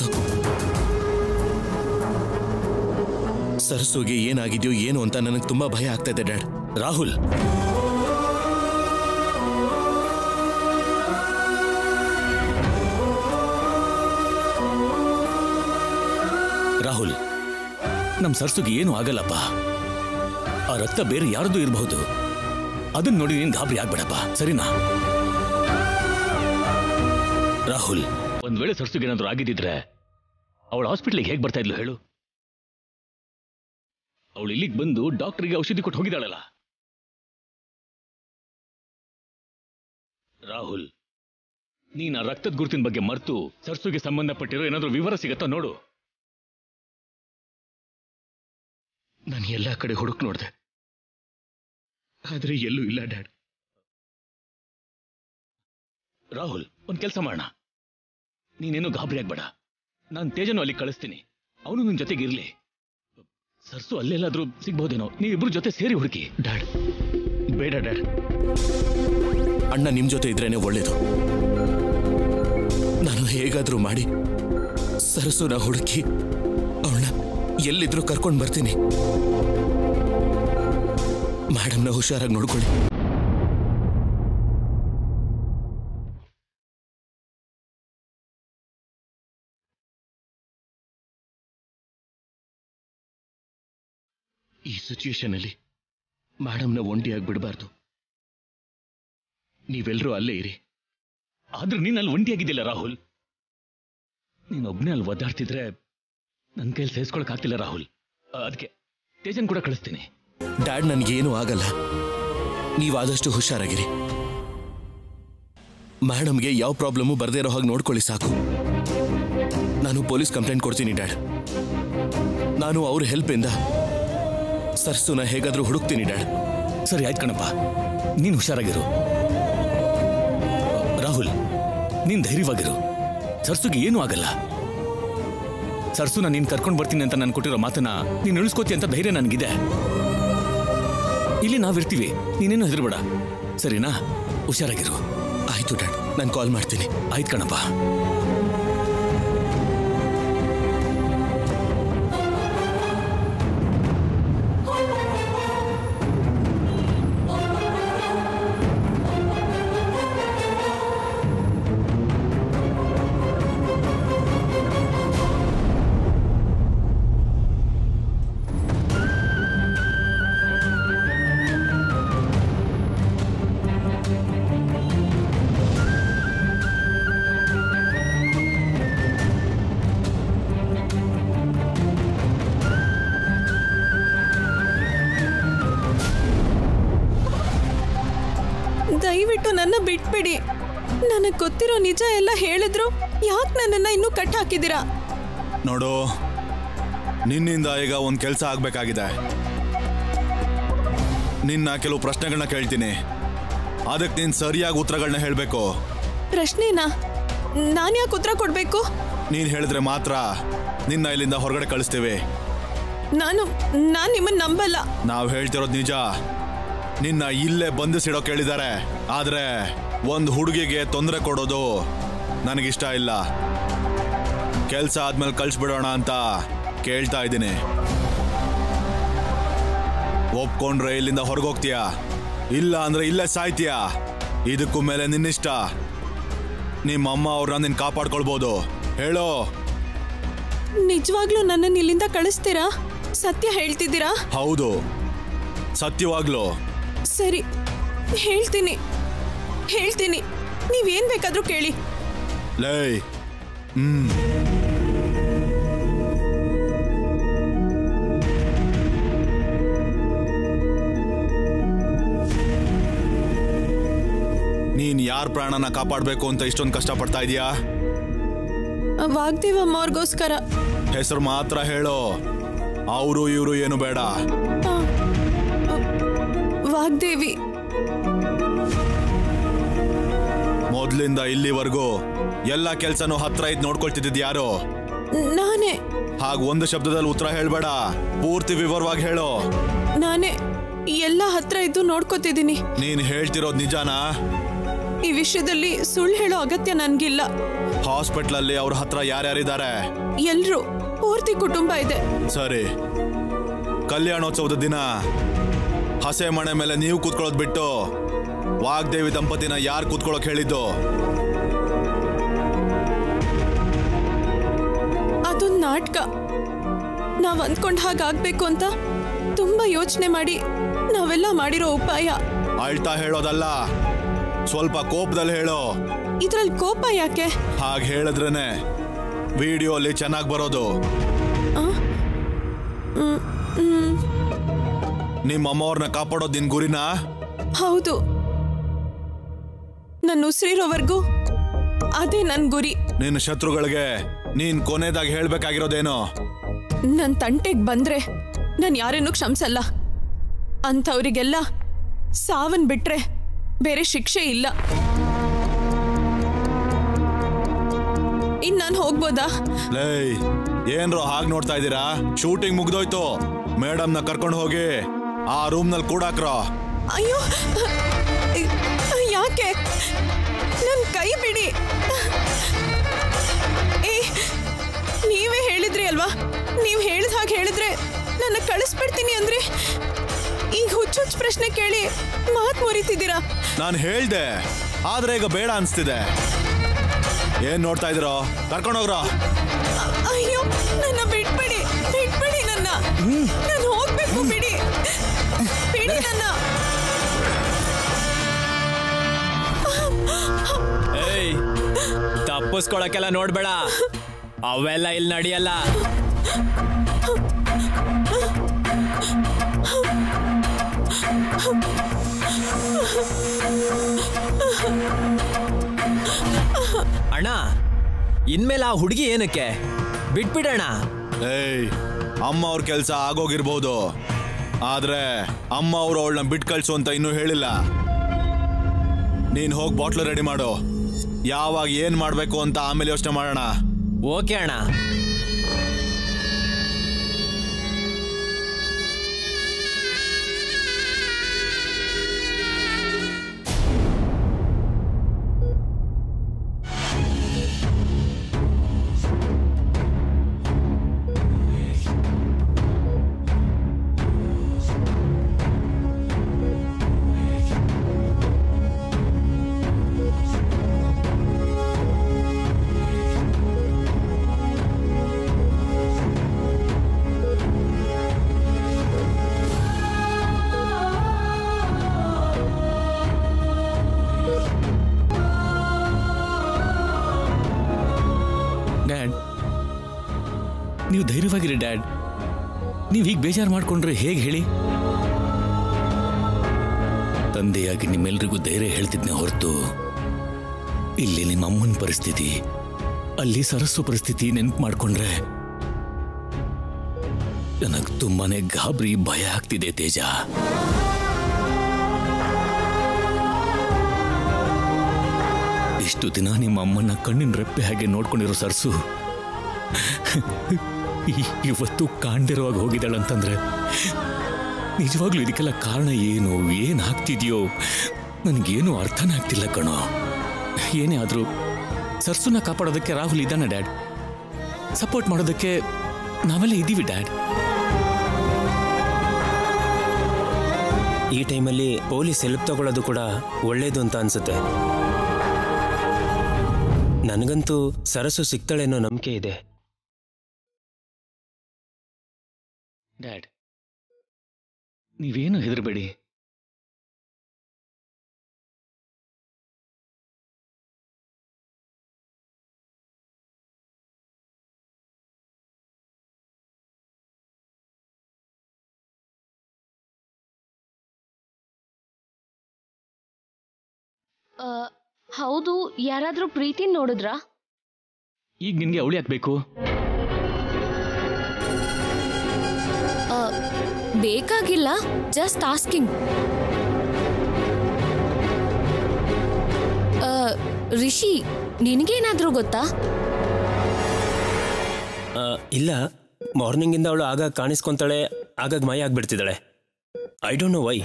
ಸರ್ಸುಗೆ ಏನಾಗಿದೆಯೋ ಏನು ಅಂತ ನನಗೆ ತುಂಬಾ ಭಯ ಆಗ್ತಾ ಇದೆ ಡ್ಯಾಡ್ ರಾಹುಲ್ ರಾಹುಲ್ ನಮ್ ಸರ್ಸುಗೆ ಏನು ಆಗಲ್ಲಪ್ಪ ಆ ರಕ್ತ ಬೇರೆ ಯಾರ್ದು ಇರಬಹುದು ಅದನ್ನ ನೋಡಿ ನೀನ್ ಗಾಬರಿ ಆಗ್ಬೇಡಪ್ಪ ಸರಿನಾ ರಾಹುಲ್ ಒಂದ್ ವೇಳೆ ಸರ್ಸುಗೆ ಏನಾದ್ರು ಆಗಿದ್ದಿದ್ರೆ ಅವಳು ಹಾಸ್ಪಿಟ್ಲಿಗೆ ಹೇಗೆ ಬರ್ತಾ ಇದ್ಲು ಹೇಳು ಅವಳು ಇಲ್ಲಿಗೆ ಬಂದು ಡಾಕ್ಟರ್ಗೆ ಔಷಧಿ ಕೊಟ್ಟು ಹೋಗಿದ್ದಾಳಲ್ಲ ರಾಹುಲ್ ನೀನ್ ಆ ರಕ್ತದ ಗುರುತಿನ ಬಗ್ಗೆ ಮರ್ತು ಸರ್ಸುಗೆ ಸಂಬಂಧಪಟ್ಟಿರೋ ಏನಾದ್ರೂ ವಿವರ ಸಿಗತ್ತಾ ನೋಡು ನಾನು ಎಲ್ಲ ಕಡೆ ಹುಡುಕ್ ನೋಡ್ದೆ ಆದ್ರೆ ಎಲ್ಲೂ ಇಲ್ಲ ಡ್ಯಾಡ್ ರಾಹುಲ್ ಒಂದ್ ಕೆಲಸ ಮಾಡೋಣ ನೀನೇನು ಗಾಬರಿ ಆಗ್ಬೇಡ ನಾನು ತೇಜನು ಅಲ್ಲಿ ಕಳಿಸ್ತೀನಿ ಅವನು ನಿನ್ ಜೊತೆಗೆ ಇರ್ಲಿ ಸರ್ಸು ಅಲ್ಲೆಲ್ಲಾದ್ರೂ ಸಿಗ್ಬೋದೇನೋ ನೀವಿಬ್ರು ಜೊತೆ ಸೇರಿ ಹುಡುಕಿ ಡ್ಯಾಡ್ ಬೇಡ ಡ್ಯಾಡ್ ಅಣ್ಣ ನಿಮ್ ಜೊತೆ ಇದ್ರೇನೆ ಒಳ್ಳೇದು ನಾನು ಹೇಗಾದ್ರೂ ಮಾಡಿ ಸರಸುನ ಹುಡುಕಿ ಅವಳನ್ನ ಎಲ್ಲಿದ್ರೂ ಕರ್ಕೊಂಡು ಬರ್ತೀನಿ ಮೇಡಮ್ನ ಹುಷಾರಾಗಿ ನೋಡ್ಕೊಳ್ಳಿ ಈ ಸಿಚುಯೇಷನ್ ಅಲ್ಲಿ ಮೇಡಮ್ನ ಒಂಟಿಯಾಗಿ ಬಿಡಬಾರ್ದು ನೀವೆಲ್ಲರೂ ಅಲ್ಲೇ ಇರಿ ಆದ್ರೆ ನೀನ್ ಅಲ್ಲಿ ಒಂಟಿಯಾಗಿದ್ದಿಲ್ಲ ರಾಹುಲ್ ನೀನೊಬ್ನೇ ಅಲ್ಲಿ ಒದ್ದಾಡ್ತಿದ್ರೆ ನನ್ನ ಕೈಲಿ ಸಹಿಸ್ಕೊಳಕ್ ಆಗ್ತಿಲ್ಲ ರಾಹುಲ್ ಅದಕ್ಕೆ ತೇಜನ್ ಕೂಡ ಕಳಿಸ್ತೀನಿ ಡ್ಯಾಡ್ ನನ್ಗೇನು ಆಗಲ್ಲ ನೀವಾದಷ್ಟು ಹುಷಾರಾಗಿರಿ ಮೇಡಮ್ಗೆ ಯಾವ ಪ್ರಾಬ್ಲಮ್ಮು ಬರ್ದೇ ಇರೋ ಹಾಗೆ ನೋಡ್ಕೊಳ್ಳಿ ಸಾಕು ನಾನು ಪೊಲೀಸ್ ಕಂಪ್ಲೇಂಟ್ ಕೊಡ್ತೀನಿ ಡ್ಯಾಡ್ ನಾನು ಅವ್ರ ಹೆಲ್ಪಿಂದ ಸರ್ಸುನ ಹೇಗಾದ್ರೂ ಹುಡುಕ್ತೀನಿ ಡ್ಯಾಡ್ ಸರಿ ಆಯ್ತು ಕಣಪ್ಪ ನೀನ್ ಹುಷಾರಾಗಿರು ರಾಹುಲ್ ನೀನ್ ಧೈರ್ಯವಾಗಿರು ಸರ್ಸುಗೆ ಏನೂ ಆಗಲ್ಲ ಸರ್ಸುನ ನೀನ್ ಕರ್ಕೊಂಡು ಬರ್ತೀನಿ ಅಂತ ನಾನು ಕೊಟ್ಟಿರೋ ಮಾತನ್ನ ನೀನ್ ಉಳಿಸ್ಕೋತಿ ಅಂತ ಧೈರ್ಯ ನನಗಿದೆ ಇಲ್ಲಿ ನಾವಿರ್ತೀವಿ ನೀನೇನು ಹೆದರ್ಬೇಡ ಸರಿನಾ ಹುಷಾರಾಗಿರು ಆಯ್ತು ಡ್ಯಾಡ್ ನಾನು ಕಾಲ್ ಮಾಡ್ತೀನಿ ಆಯ್ತು ಕಣಪ್ಪ ದಯವಿಟ್ಟು ನನ್ನ ಬಿಟ್ಬಿಡಿ ನನಗೆ ಗೊತ್ತಿರೋ ನಿಜ ಎಲ್ಲ ಹೇಳಿದ್ರು ಯಾಕೆ ನನ್ನನ್ನ ಇನ್ನೂ ಕಟ್ ಹಾಕಿದ್ದೀರಾ ನೋಡು ನಿನ್ನಿಂದ ಈಗ ಒಂದು ಕೆಲಸ ಆಗ್ಬೇಕಾಗಿದೆ ನಿನ್ನ ಕೆಲವು ಪ್ರಶ್ನೆಗಳನ್ನ ಕೇಳ್ತೀನಿ ಅದಕ್ಕೆ ನೀನು ಸರಿಯಾಗಿ ಉತ್ತರಗಳನ್ನ ಹೇಳಬೇಕು ಪ್ರಶ್ನೆನಾ ನಾನು ಯಾಕೆ ಉತ್ತರ ಕೊಡಬೇಕು ನೀನು ಹೇಳಿದ್ರೆ ಮಾತ್ರ ನಿನ್ನ ಇಲ್ಲಿಂದ ಹೊರಗಡೆ ಕಳಿಸ್ತೀವಿ ನಾನು ನಾನು ನಿಮ್ಮನ್ನ ನಂಬಲ್ಲ ನಾವು ಹೇಳ್ತಿರೋದು ನಿಜ ನಿನ್ನ ಇಲ್ಲೇ ಬಂಧಿಸಿಡೋ ಕೇಳಿದ್ದಾರೆ ಆದ್ರೆ ಒಂದು ಹುಡುಗಿಗೆ ತೊಂದರೆ ಕೊಡೋದು ನನಗಿಷ್ಟ ಇಲ್ಲ ಕೆಲಸ ಆದ್ಮೇಲೆ ಕಳ್ಸ್ಬಿಡೋಣ ಅಂತ ಕೇಳ್ತಾ ಇದ್ದೀನಿ ಒಪ್ಕೊಂಡ್ರೆ ಇಲ್ಲಿಂದ ಹೊರಗೋಗ್ತೀಯಾ ಇಲ್ಲ ಅಂದ್ರೆ ಇಲ್ಲೇ ಸಾಯ್ತೀಯಾ ಇದಕ್ಕೂ ಮೇಲೆ ನಿನ್ನಿಷ್ಟ ನಿಮ್ಮ ಅಮ್ಮ ಅವ್ರನ್ನ ನಿನ್ ಕಾಪಾಡ್ಕೊಳ್ಬೋದು ಹೇಳೋ ನಿಜವಾಗ್ಲೂ ನನ್ನನ್ನು ಇಲ್ಲಿಂದ ಕಳಿಸ್ತೀರಾ ಸತ್ಯ ಹೇಳ್ತಿದ್ದೀರಾ ಹೌದು ಸತ್ಯವಾಗ್ಲೂ ಸರಿ ಹೇಳ್ತೀನಿ ಹೇಳ್ತೀನಿ ನೀವೇನ್ ಬೇಕಾದ್ರೂ ಕೇಳಿ ಲೇ ಹ್ಮ್ ನೀನ್ ಯಾರ ಪ್ರಾಣನ ಕಾಪಾಡ್ಬೇಕು ಅಂತ ಇಷ್ಟೊಂದು ಕಷ್ಟಪಡ್ತಾ ಇದೀಯಾ ವಾಗ್ದೇವಮ್ಮ ಅವ್ರಿಗೋಸ್ಕರ ಹೆಸರು ಮಾತ್ರ ಹೇಳು ಅವರು ಇವರು ಏನು ಬೇಡ ವಾಗ್ದೇವಿ ಮೊದ್ಲಿಂದ ಇಲ್ಲಿವರೆಗೂ ಎಲ್ಲ ಕೆಲ್ಸನೂ ಹತ್ರ ಇದ್ ನೋಡ್ಕೊಳ್ತಿದ್ದಿದ್ ಯಾರು ನಾನೇ ಹಾಗ ಒಂದು ಶಬ್ದದಲ್ಲಿ ಉತ್ತರ ಹೇಳ್ಬೇಡ ಪೂರ್ತಿ ವಿವರವಾಗಿ ಹೇಳು ನಾನೇ ಎಲ್ಲ ಹತ್ರ ಇದ್ದು ನೋಡ್ಕೋತಿದ್ದೀನಿ ನೀನ್ ಹೇಳ್ತಿರೋದ್ ನಿಜಾನಾ ಈ ವಿಷಯದಲ್ಲಿ ಸುಳ್ಳು ಹೇಳೋ ಅಗತ್ಯ ನನ್ಗಿಲ್ಲ ಹಾಸ್ಪಿಟ್ಲ್ ಅಲ್ಲಿ ಅವ್ರ ಹತ್ರ ಯಾರ್ಯಾರಿದ್ದಾರೆ ಎಲ್ರು ಪೂರ್ತಿ ಕುಟುಂಬ ಇದೆ ಸರಿ ಕಲ್ಯಾಣೋತ್ಸವದ ದಿನ ಹಸೆ ಮಣೆ ಮೇಲೆ ನೀವು ಕೂತ್ಕೊಳ್ಳೋದ್ ಬಿಟ್ಟು ವಾಗ್ದೇವಿ ದಂಪತಿನ ಯಾರು ಕೂತ್ಕೊಳ್ಳೋಕ್ ಹೇಳಿದ್ದು ಅದೊಂದು ನಾಟಕ ನಾವ್ ಅಂದ್ಕೊಂಡ್ ಹಾಗಾಗ್ಬೇಕು ಅಂತ ತುಂಬಾ ಯೋಚನೆ ಮಾಡಿ ನಾವೆಲ್ಲ ಮಾಡಿರೋ ಉಪಾಯ ಅಳ್ತಾ ಹೇಳೋದಲ್ಲ ಸ್ವಲ್ಪ ಕೋಪದಲ್ಲಿ ಹೇಳು ಇದ್ರಲ್ಲಿ ಕೋಪ ಯಾಕೆ ಹಾಗೆ ಹೇಳಿದ್ರೇನೆ ವಿಡಿಯೋ ಅಲ್ಲಿ ಚೆನ್ನಾಗಿ ಬರೋದು ನಿಮ್ಮ ಅಮ್ಮವ್ರನ್ನ ಕಾಪಾಡೋದು ನಿನ್ ಗುರಿನಾ ಹೌದು ನನ್ನ ಉಸಿರಿರೋವರೆಗೂ ಅದೇ ನನ್ನ ಗುರಿ ನಿನ್ನ ಶತ್ರುಗಳಿಗೆ ನೀನ್ ಕೊನೆದಾಗಿ ಹೇಳ್ಬೇಕಾಗಿರೋದೇನು ನನ್ನ ತಂಟೆಗೆ ಬಂದ್ರೆ ನಾನು ಯಾರನ್ನೂ ಕ್ಷಮಿಸಲ್ಲ ಅಂಥವ್ರಿಗೆಲ್ಲ ಸಾವನ್ ಬಿಟ್ರೆ ಬೇರೆ ಶಿಕ್ಷೆ ಇಲ್ಲ ಇನ್ ನಾನು ಹೋಗ್ಬೋದಾ ಲೇ ಏನ್ರೋ ಹಾಗೆ ನೋಡ್ತಾ ಇದ್ದೀರಾ ಶೂಟಿಂಗ್ ಮುಗ್ದೋಯ್ತು ಮೇಡಮ್ನ ಕರ್ಕೊಂಡು ಹೋಗಿ ಆ ರೂಮ್ ನಲ್ಲಿ ಕೂಡಾಕ್ರೋ ಅಯ್ಯೋ ಯಾಕೆ ನನ್ನ ಕೈ ಬಿಡಿ ಏ ನೀವೇ ಹೇಳಿದ್ರಿ ಅಲ್ವಾ ನೀವು ಹೇಳಿದ ಹಾಗೆ ಹೇಳಿದ್ರೆ ನನ್ನ ಕಳಿಸ್ಬಿಡ್ತೀನಿ ಅಂದ್ರೆ ಈಗ ಹುಚ್ಚು ಹುಚ್ಚು ಪ್ರಶ್ನೆ ಕೇಳಿ ಮಾತು ಮುರಿತಿದ್ದೀರಾ ನಾನು ಹೇಳ್ದೆ ಆದ್ರೆ ಈಗ ಬೇಡ ಅನ್ಸ್ತಿದೆ ಏನ್ ನೋಡ್ತಾ ಇದ್ದೀರೋ ಕರ್ಕೊಂಡು ಹೋಗ್ರೋ ಅಯ್ಯೋ ನನ್ನ ಬಿಟ್ಬಿಡಿ ಬಿಟ್ಬಿಡಿ ನನ್ನ ನಾನು ಹೋಗ್ಬೇಕು ಬಿಡಿ ಬಿಡಿ ನನ್ನ ಏಯ್ ತಪ್ಪಿಸ್ಕೊಳಕ್ಕೆಲ್ಲ ನೋಡ್ಬೇಡ ಅವೆಲ್ಲ ಇಲ್ಲಿ ನಡೆಯಲ್ಲ ಅಣ್ಣ ಇನ್ಮೇಲೆ ಆ ಹುಡುಗಿ ಏನಕ್ಕೆ ಬಿಟ್ಬಿಡೋಣ ಏಯ್ ಅಮ್ಮ ಅವ್ರ ಕೆಲಸ ಆಗೋಗಿರ್ಬೋದು ಆದ್ರೆ ಅಮ್ಮ ಅವರು ಅವಳನ್ನ ಬಿಟ್ ಕಳ್ಸು ಅಂತ ಇನ್ನೂ ಹೇಳಿಲ್ಲ ನೀನ್ ಹೋಗಿ ಬಾಟ್ಲು ರೆಡಿ ಮಾಡು ಯಾವಾಗ ಏನ್ ಮಾಡ್ಬೇಕು ಅಂತ ಆಮೇಲೆ ಯೋಚನೆ ಮಾಡೋಣ ಓಕೆ ಅಣ್ಣ ಡ್ಯಾಡ್ ನೀವು ಧೈರ್ಯವಾಗಿರಿ ಡ್ಯಾಡ್ ನೀವು ಹೀಗೆ ಬೇಜಾರು ಮಾಡ್ಕೊಂಡ್ರೆ ಹೇಗೆ ಹೇಳಿ ತಂದೆಯಾಗಿ ನಿಮ್ಮೆಲ್ರಿಗೂ ಧೈರ್ಯ ಹೇಳ್ತಿದ್ನೆ ಹೊರತು ಇಲ್ಲಿ ನಿಮ್ಮ ಅಮ್ಮನ ಪರಿಸ್ಥಿತಿ ಅಲ್ಲಿ ಸರಸ್ಸು ಪರಿಸ್ಥಿತಿ ನೆನ್ಪು ಮಾಡ್ಕೊಂಡ್ರೆ ನನಗೆ ತುಂಬಾನೇ ಗಾಬರಿ ಭಯ ಆಗ್ತಿದೆ ತೇಜ ಇಷ್ಟು ದಿನ ನಿಮ್ಮ ಅಮ್ಮನ ಕಣ್ಣಿನ ರೆಪ್ಪೆ ಹಾಗೆ ನೋಡ್ಕೊಂಡಿರೋ ಸರ್ಸು ಇ- ಇವತ್ತು ಕಾಣ್ದಿರೋವಾಗ ಹೋಗಿದ್ದಾಳಂತಂದ್ರೆ ನಿಜವಾಗ್ಲೂ ಇದಕ್ಕೆಲ್ಲ ಕಾರಣ ಏನು ಏನ್ ಆಗ್ತಿದ್ಯೋ ನನಗೇನು ಅರ್ಥನೇ ಆಗ್ತಿಲ್ಲ ಕಣೋ ಏನೇ ಆದ್ರೂ ಸರ್ಸುನ ಕಾಪಾಡೋದಕ್ಕೆ ರಾಹುಲ್ ಇದ್ದಾನೆ ಡ್ಯಾಡ್ ಸಪೋರ್ಟ್ ಮಾಡೋದಕ್ಕೆ ನಾವೆಲ್ಲ ಇದ್ದೀವಿ ಡ್ಯಾಡ್ ಈ ಟೈಮಲ್ಲಿ ಪೊಲೀಸ್ ಹೆಲ್ಪ್ ತಗೊಳ್ಳೋದು ಕೂಡ ಒಳ್ಳೇದು ಅಂತ ಅನ್ಸುತ್ತೆ ನನಗಂತೂ ಸರಸು ಸಿಗ್ತಾಳೆ ಅನ್ನೋ ನಂಬಿಕೆ ಇದೆ ಡ್ಯಾಡ್ ನೀವೇನು ಹೆದರಬೇಡಿ ಆ, ಹೌದು ಯಾರಾದ್ರೂ ಪ್ರೀತಿ ನೋಡಿದ್ರಾ ಈಗ ನಿನ್ಗೆ ಅವಳಿ ಹಾಕ್ಬೇಕು ಆ, ಬೇಕಾಗಿಲ್ಲ ಜಸ್ಟ್ ಆಸ್ಕಿಂಗ್ ರಿಷಿ ನಿನಗೇನಾದ್ರೂ ಗೊತ್ತಾ ಆ, ಇಲ್ಲ ಮಾರ್ನಿಂಗಿಂದ ಅವಳು ಆಗಾಗ ಕಾಣಿಸ್ಕೊಂತಾಳೆ ಆಗಾಗ ಮಾಯ ಆಗ್ಬಿಡ್ತಿದ್ದಾಳೆ ಐ ಡೋಂಟ್ ನೋ ವೈ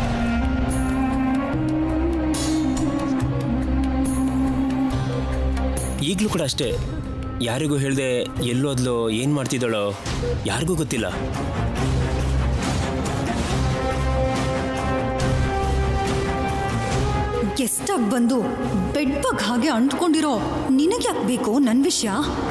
ಈಗಲೂ ಕೂಡ ಅಷ್ಟೇ ಯಾರಿಗೂ ಹೇಳ್ದೆ ಎಲ್ಲೋದ್ಲೋ ಏನು ಮಾಡ್ತಿದ್ದಾಳೋ ಯಾರಿಗೂ ಗೊತ್ತಿಲ್ಲ ಗೆಸ್ಟಾಗಿ ಬಂದು ಬೆಡ್ ಬಗ್ ಹಾಗೆ ಅಂಟ್ಕೊಂಡಿರೋ ನಿನಗೆ ಯಾಕೆ ಬೇಕು ನನ್ನ ವಿಷಯ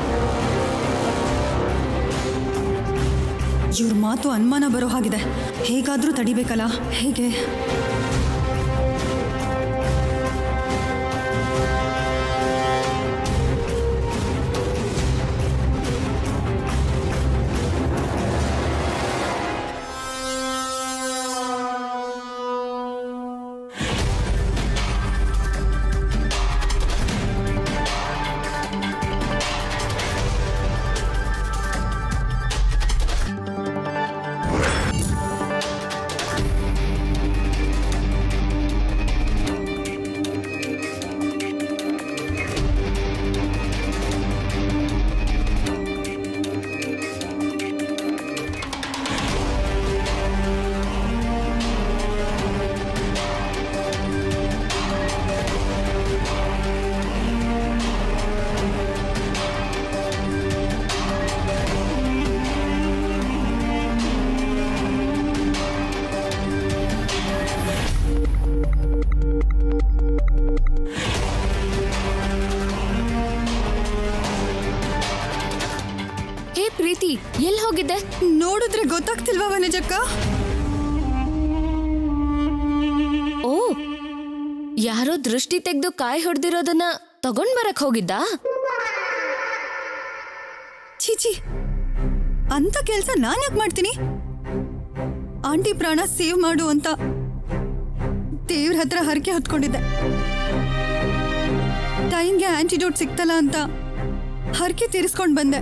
ಇವ್ರ ಮಾತು ಅನುಮಾನ ಬರೋ ಹಾಗಿದೆ ಹೇಗಾದ್ರೂ ತಡಿಬೇಕಲ್ಲ ಹೇಗೆ ನೋಡಿದ್ರೆ ಗೊತ್ತಾಗ್ತಿಲ್ವಾ ವನಜಕ್ಕ ಓ ಯಾರೋ ದೃಷ್ಟಿ ತೆಗೆದು ಕಾಯಿ ಹೊಡೆದಿರೋದನ್ನ ತಗೊಂಡ್ ಬರಕ್ ಹೋಗಿದ್ದಾ ಚೀಚಿ ಅಂತ ಕೆಲ್ಸ ನಾನ್ ಯಾಕೆ ಮಾಡ್ತೀನಿ ಆಂಟಿ ಪ್ರಾಣ ಸೇವ್ ಮಾಡು ಅಂತ ದೇವ್ರ ಹತ್ರ ಹರಕೆ ಹೊತ್ಕೊಂಡಿದ್ದೆ ಟೈಮ್ಗೆ ಆಂಟಿಡೋಟ್ ಸಿಕ್ತಲ್ಲ ಅಂತ ಹರಕೆ ತೀರಿಸ್ಕೊಂಡ್ ಬಂದೆ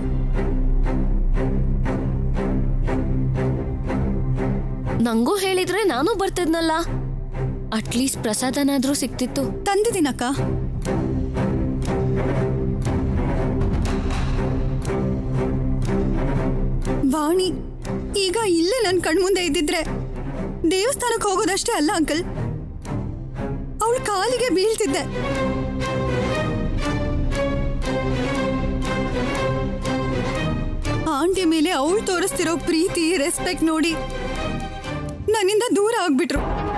ನಂಗೂ ಹೇಳಿದ್ರೆ ನಾನು ಬರ್ತಿದ್ನಲ್ಲ ಅಟ್ಲೀಸ್ಟ್ ಪ್ರಸಾದನಾದ್ರೂ ಸಿಕ್ತಿತ್ತು ತಂದಿದ್ದೀನಕ್ಕ ವಾಣಿ ಈಗ ಇಲ್ಲೇ ನನ್ನ ಕಣ್ಮುಂದೆ ಇದ್ದಿದ್ರೆ ದೇವಸ್ಥಾನಕ್ಕೆ ಹೋಗೋದಷ್ಟೇ ಅಲ್ಲ ಅಂಕಲ್ ಅವಳ ಕಾಲಿಗೆ ಬೀಳ್ತಿದ್ದೆ ಆಂಟಿ ಮೇಲೆ ಅವಳು ತೋರಿಸ್ತಿರೋ ಪ್ರೀತಿ ರೆಸ್ಪೆಕ್ಟ್ ನೋಡಿ ನನ್ನಿಂದ ದೂರ ಆಗ್ಬಿಟ್ರು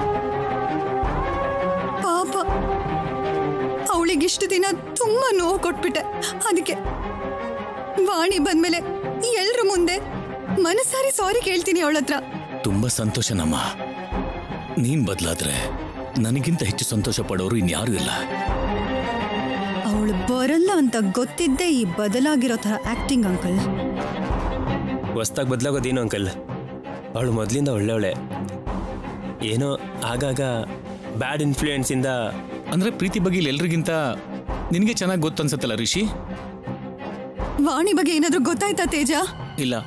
ಪಾಪ ಅವಳಿಗಿಷ್ಟು ದಿನ ತುಂಬಾ ನೋವು ಕೊಟ್ಬಿಟ್ಟೆ ಅದಕ್ಕೆ ವಾಣಿ ಬಂದ್ಮೇಲೆ ಎಲ್ರ ಮುಂದೆ ಮನಸ್ಸಾರಿ ಸಾರಿ ಕೇಳ್ತೀನಿ ಅವಳ ಹತ್ರ ತುಂಬಾ ಸಂತೋಷನಮ್ಮ ನೀನ್ ಬದಲಾದ್ರೆ ನನಗಿಂತ ಹೆಚ್ಚು ಸಂತೋಷ ಪಡೋರು ಇನ್ಯಾರೂ ಇಲ್ಲ ಅವಳು ಬರಲ್ಲ ಅಂತ ಗೊತ್ತಿದ್ದೇ ಈ ಬದಲಾಗಿರೋ ಥರ ಆಕ್ಟಿಂಗ್ ಅಂಕಲ್ ಹೊಸ್ದಾಗಿ ಬದಲಾಗೋದೇನು ಅಂಕಲ್ ಅವಳು ಮೊದಲಿಂದ ಒಳ್ಳೆಯವಳೆ ಏನೋ ಆಗಾಗ ಬ್ಯಾಡ್ ಇನ್ಫ್ಲೂಯೆನ್ಸಿಂದ ಅಂದ್ರೆ ಪ್ರೀತಿ ಬಗ್ಗೆ ಇಲ್ಲಿ ಎಲ್ರಿಗಿಂತ ನಿನಗೆ ಚೆನ್ನಾಗಿ ಗೊತ್ತು ಅನ್ಸತ್ತಲ್ಲ ರಿಷಿ ವಾಣಿ ಬಗ್ಗೆ ಏನಾದ್ರೂ ಗೊತ್ತಾಯ್ತಾ ತೇಜ ಇಲ್ಲ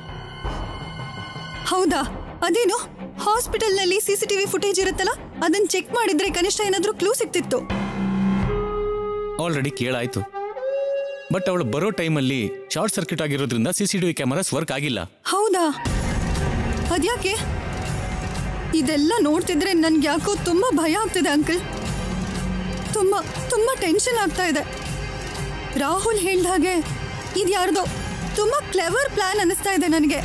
ಹೌದಾ ಅದೇನು ಹಾಸ್ಪಿಟಲ್ನಲ್ಲಿ ಸಿ ಸಿ ಟಿವಿ ಫುಟೇಜ್ ಇರುತ್ತಲ್ಲ ಅದನ್ನ ಚೆಕ್ ಮಾಡಿದ್ರೆ ಕನಿಷ್ಠ ಏನಾದ್ರೂ ಕ್ಲೂ ಸಿಕ್ತಿತ್ತು ಆಲ್ರೆಡಿ ಕೇಳಾಯ್ತು ಬಟ್ ಅವಳು ಬರೋ ಟೈಮಲ್ಲಿ ಶಾರ್ಟ್ ಸರ್ಕ್ಯೂಟ್ ಆಗಿರೋದ್ರಿಂದ C C T V cameras work ಆಗಿಲ್ಲ ಹೌದಾ ಅದ್ಯಾಕೆ ಇದೆಲ್ಲ ನೋಡ್ತಿದ್ರೆ ನನ್ಗೆ ಯಾಕೋ ತುಂಬಾ ಭಯ ಆಗ್ತಿದೆ ಅಂಕಲ್ ತುಂಬಾ ತುಂಬಾ ಟೆನ್ಷನ್ ಆಗ್ತಾ ಇದೆ ರಾಹುಲ್ ಹೇಳ್ದ ಹಾಗೆ ಇದ್ಯಾರ್ದೋ ತುಂಬಾ ಕ್ಲೆವರ್ ಪ್ಲಾನ್ ಅನಿಸ್ತಾ ಇದೆ ನನಗೆ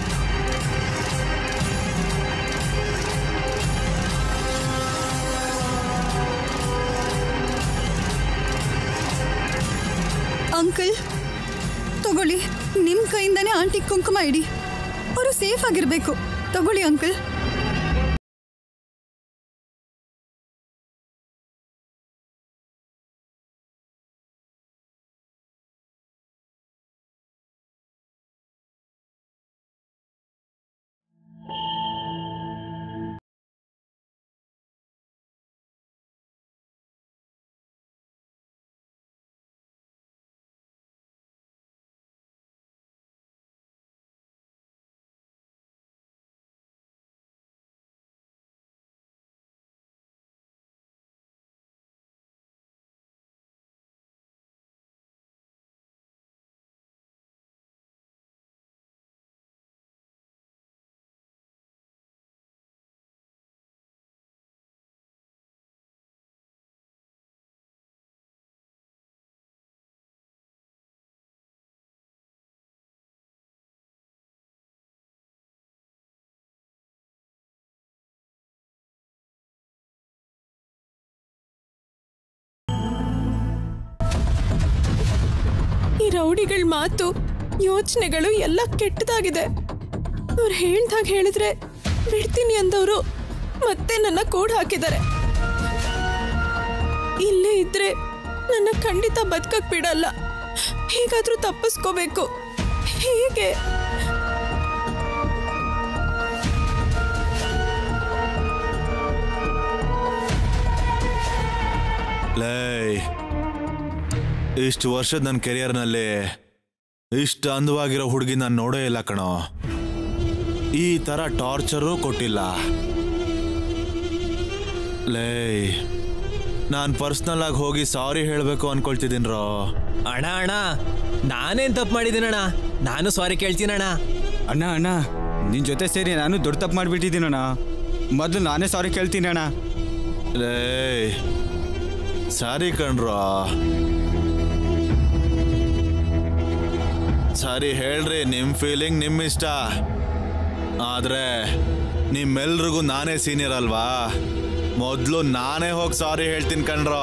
ಅಂಕಲ್ ತಗೊಳ್ಳಿ ನಿಮ್ ಕೈಯಿಂದಾನೇ ಆಂಟಿ ಕುಂಕುಮ ಇಡಿ ಅವರು ಸೇಫ್ ಆಗಿರ್ಬೇಕು ತಗೊಳ್ಳಿ ಅಂಕಲ್ ಈ ರೌಡಿಗಳ ಮಾತು ಯೋಚನೆಗಳು ಎಲ್ಲ ಕೆಟ್ಟದಾಗಿದೆ ಅವ್ರು ಹೇಳ್ದಾಗ ಹೇಳಿದ್ರೆ ಬಿಡ್ತೀನಿ ಅಂದವರು ಮತ್ತೆ ನನ್ನ ಕೋಡ್ ಹಾಕಿದ್ದಾರೆ ಇಲ್ಲೇ ಇದ್ರೆ ನನ್ನ ಖಂಡಿತ ಬದುಕಕ್ ಬಿಡಲ್ಲ ಹೇಗಾದ್ರೂ ತಪ್ಪಿಸ್ಕೋಬೇಕು ಹೇಗೆ ಲೈ ಇಷ್ಟು ವರ್ಷದ ನನ್ನ ಕೆರಿಯರ್ನಲ್ಲಿ ಇಷ್ಟು ಅಂದವಾಗಿರೋ ಹುಡುಗಿ ನಾನು ನೋಡೇ ಇಲ್ಲ ಕಣೋ ಈ ಥರ ಟಾರ್ಚರೂ ಕೊಟ್ಟಿಲ್ಲ ಲೈ ನಾನು ಪರ್ಸ್ನಲ್ ಆಗಿ ಹೋಗಿ ಸಾರಿ ಹೇಳಬೇಕು ಅನ್ಕೊಳ್ತಿದ್ದೀನ್ರೋ ಅಣ್ಣ ಅಣ್ಣ ನಾನೇನ್ ತಪ್ಪು ಮಾಡಿದ್ದೀನಣ್ಣ ನಾನು ಸಾರಿ ಕೇಳ್ತೀನಣ್ಣ ಅಣ್ಣ ಅಣ್ಣ ನಿನ್ ಜೊತೆ ಸೇರಿ ನಾನು ದೊಡ್ಡ ತಪ್ಪು ಮಾಡಿಬಿಟ್ಟಿದ್ದೀನಣ್ಣ ಮೊದಲು ನಾನೇ ಸಾರಿ ಕೇಳ್ತೀನಿ ಅಣ್ಣ ಲೇ ಸಾರಿ ಕಣ್ರೋ ಸರಿ ಹೇಳ್ರಿ ನಿಮ್ ಫೀಲಿಂಗ್ ನಿಮ್ ಇಷ್ಟ ಆದ್ರೆ ನಿಮ್ಮೆಲ್ರಿಗೂ ನಾನೇ ಸೀನಿಯರ್ ಅಲ್ವಾ ಮೊದ್ಲು ನಾನೇ ಹೋಗಿ ಸಾರಿ ಹೇಳ್ತೀನಿ ಕಣ್ರೋ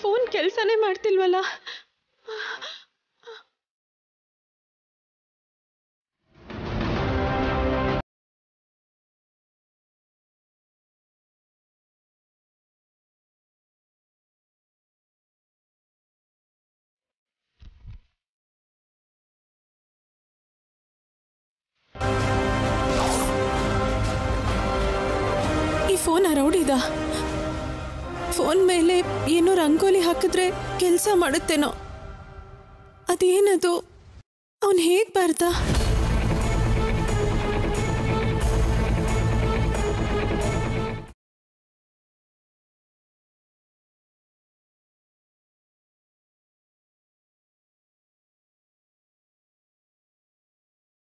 ಫೋನ್ ಕೆಲಸನೇ ಮಾಡ್ತಿಲ್ವಲ್ಲ ಈ ಫೋನ್ ರೌಡಿದ ಫೋನ್ ಮೇಲೆ ಏನೋ ರಂಗೋಲಿ ಹಾಕಿದ್ರೆ ಕೆಲಸ ಮಾಡುತ್ತೇನೋ ಅದೇನದು ಅವನು ಹೇಗೆ ಬರ್ದ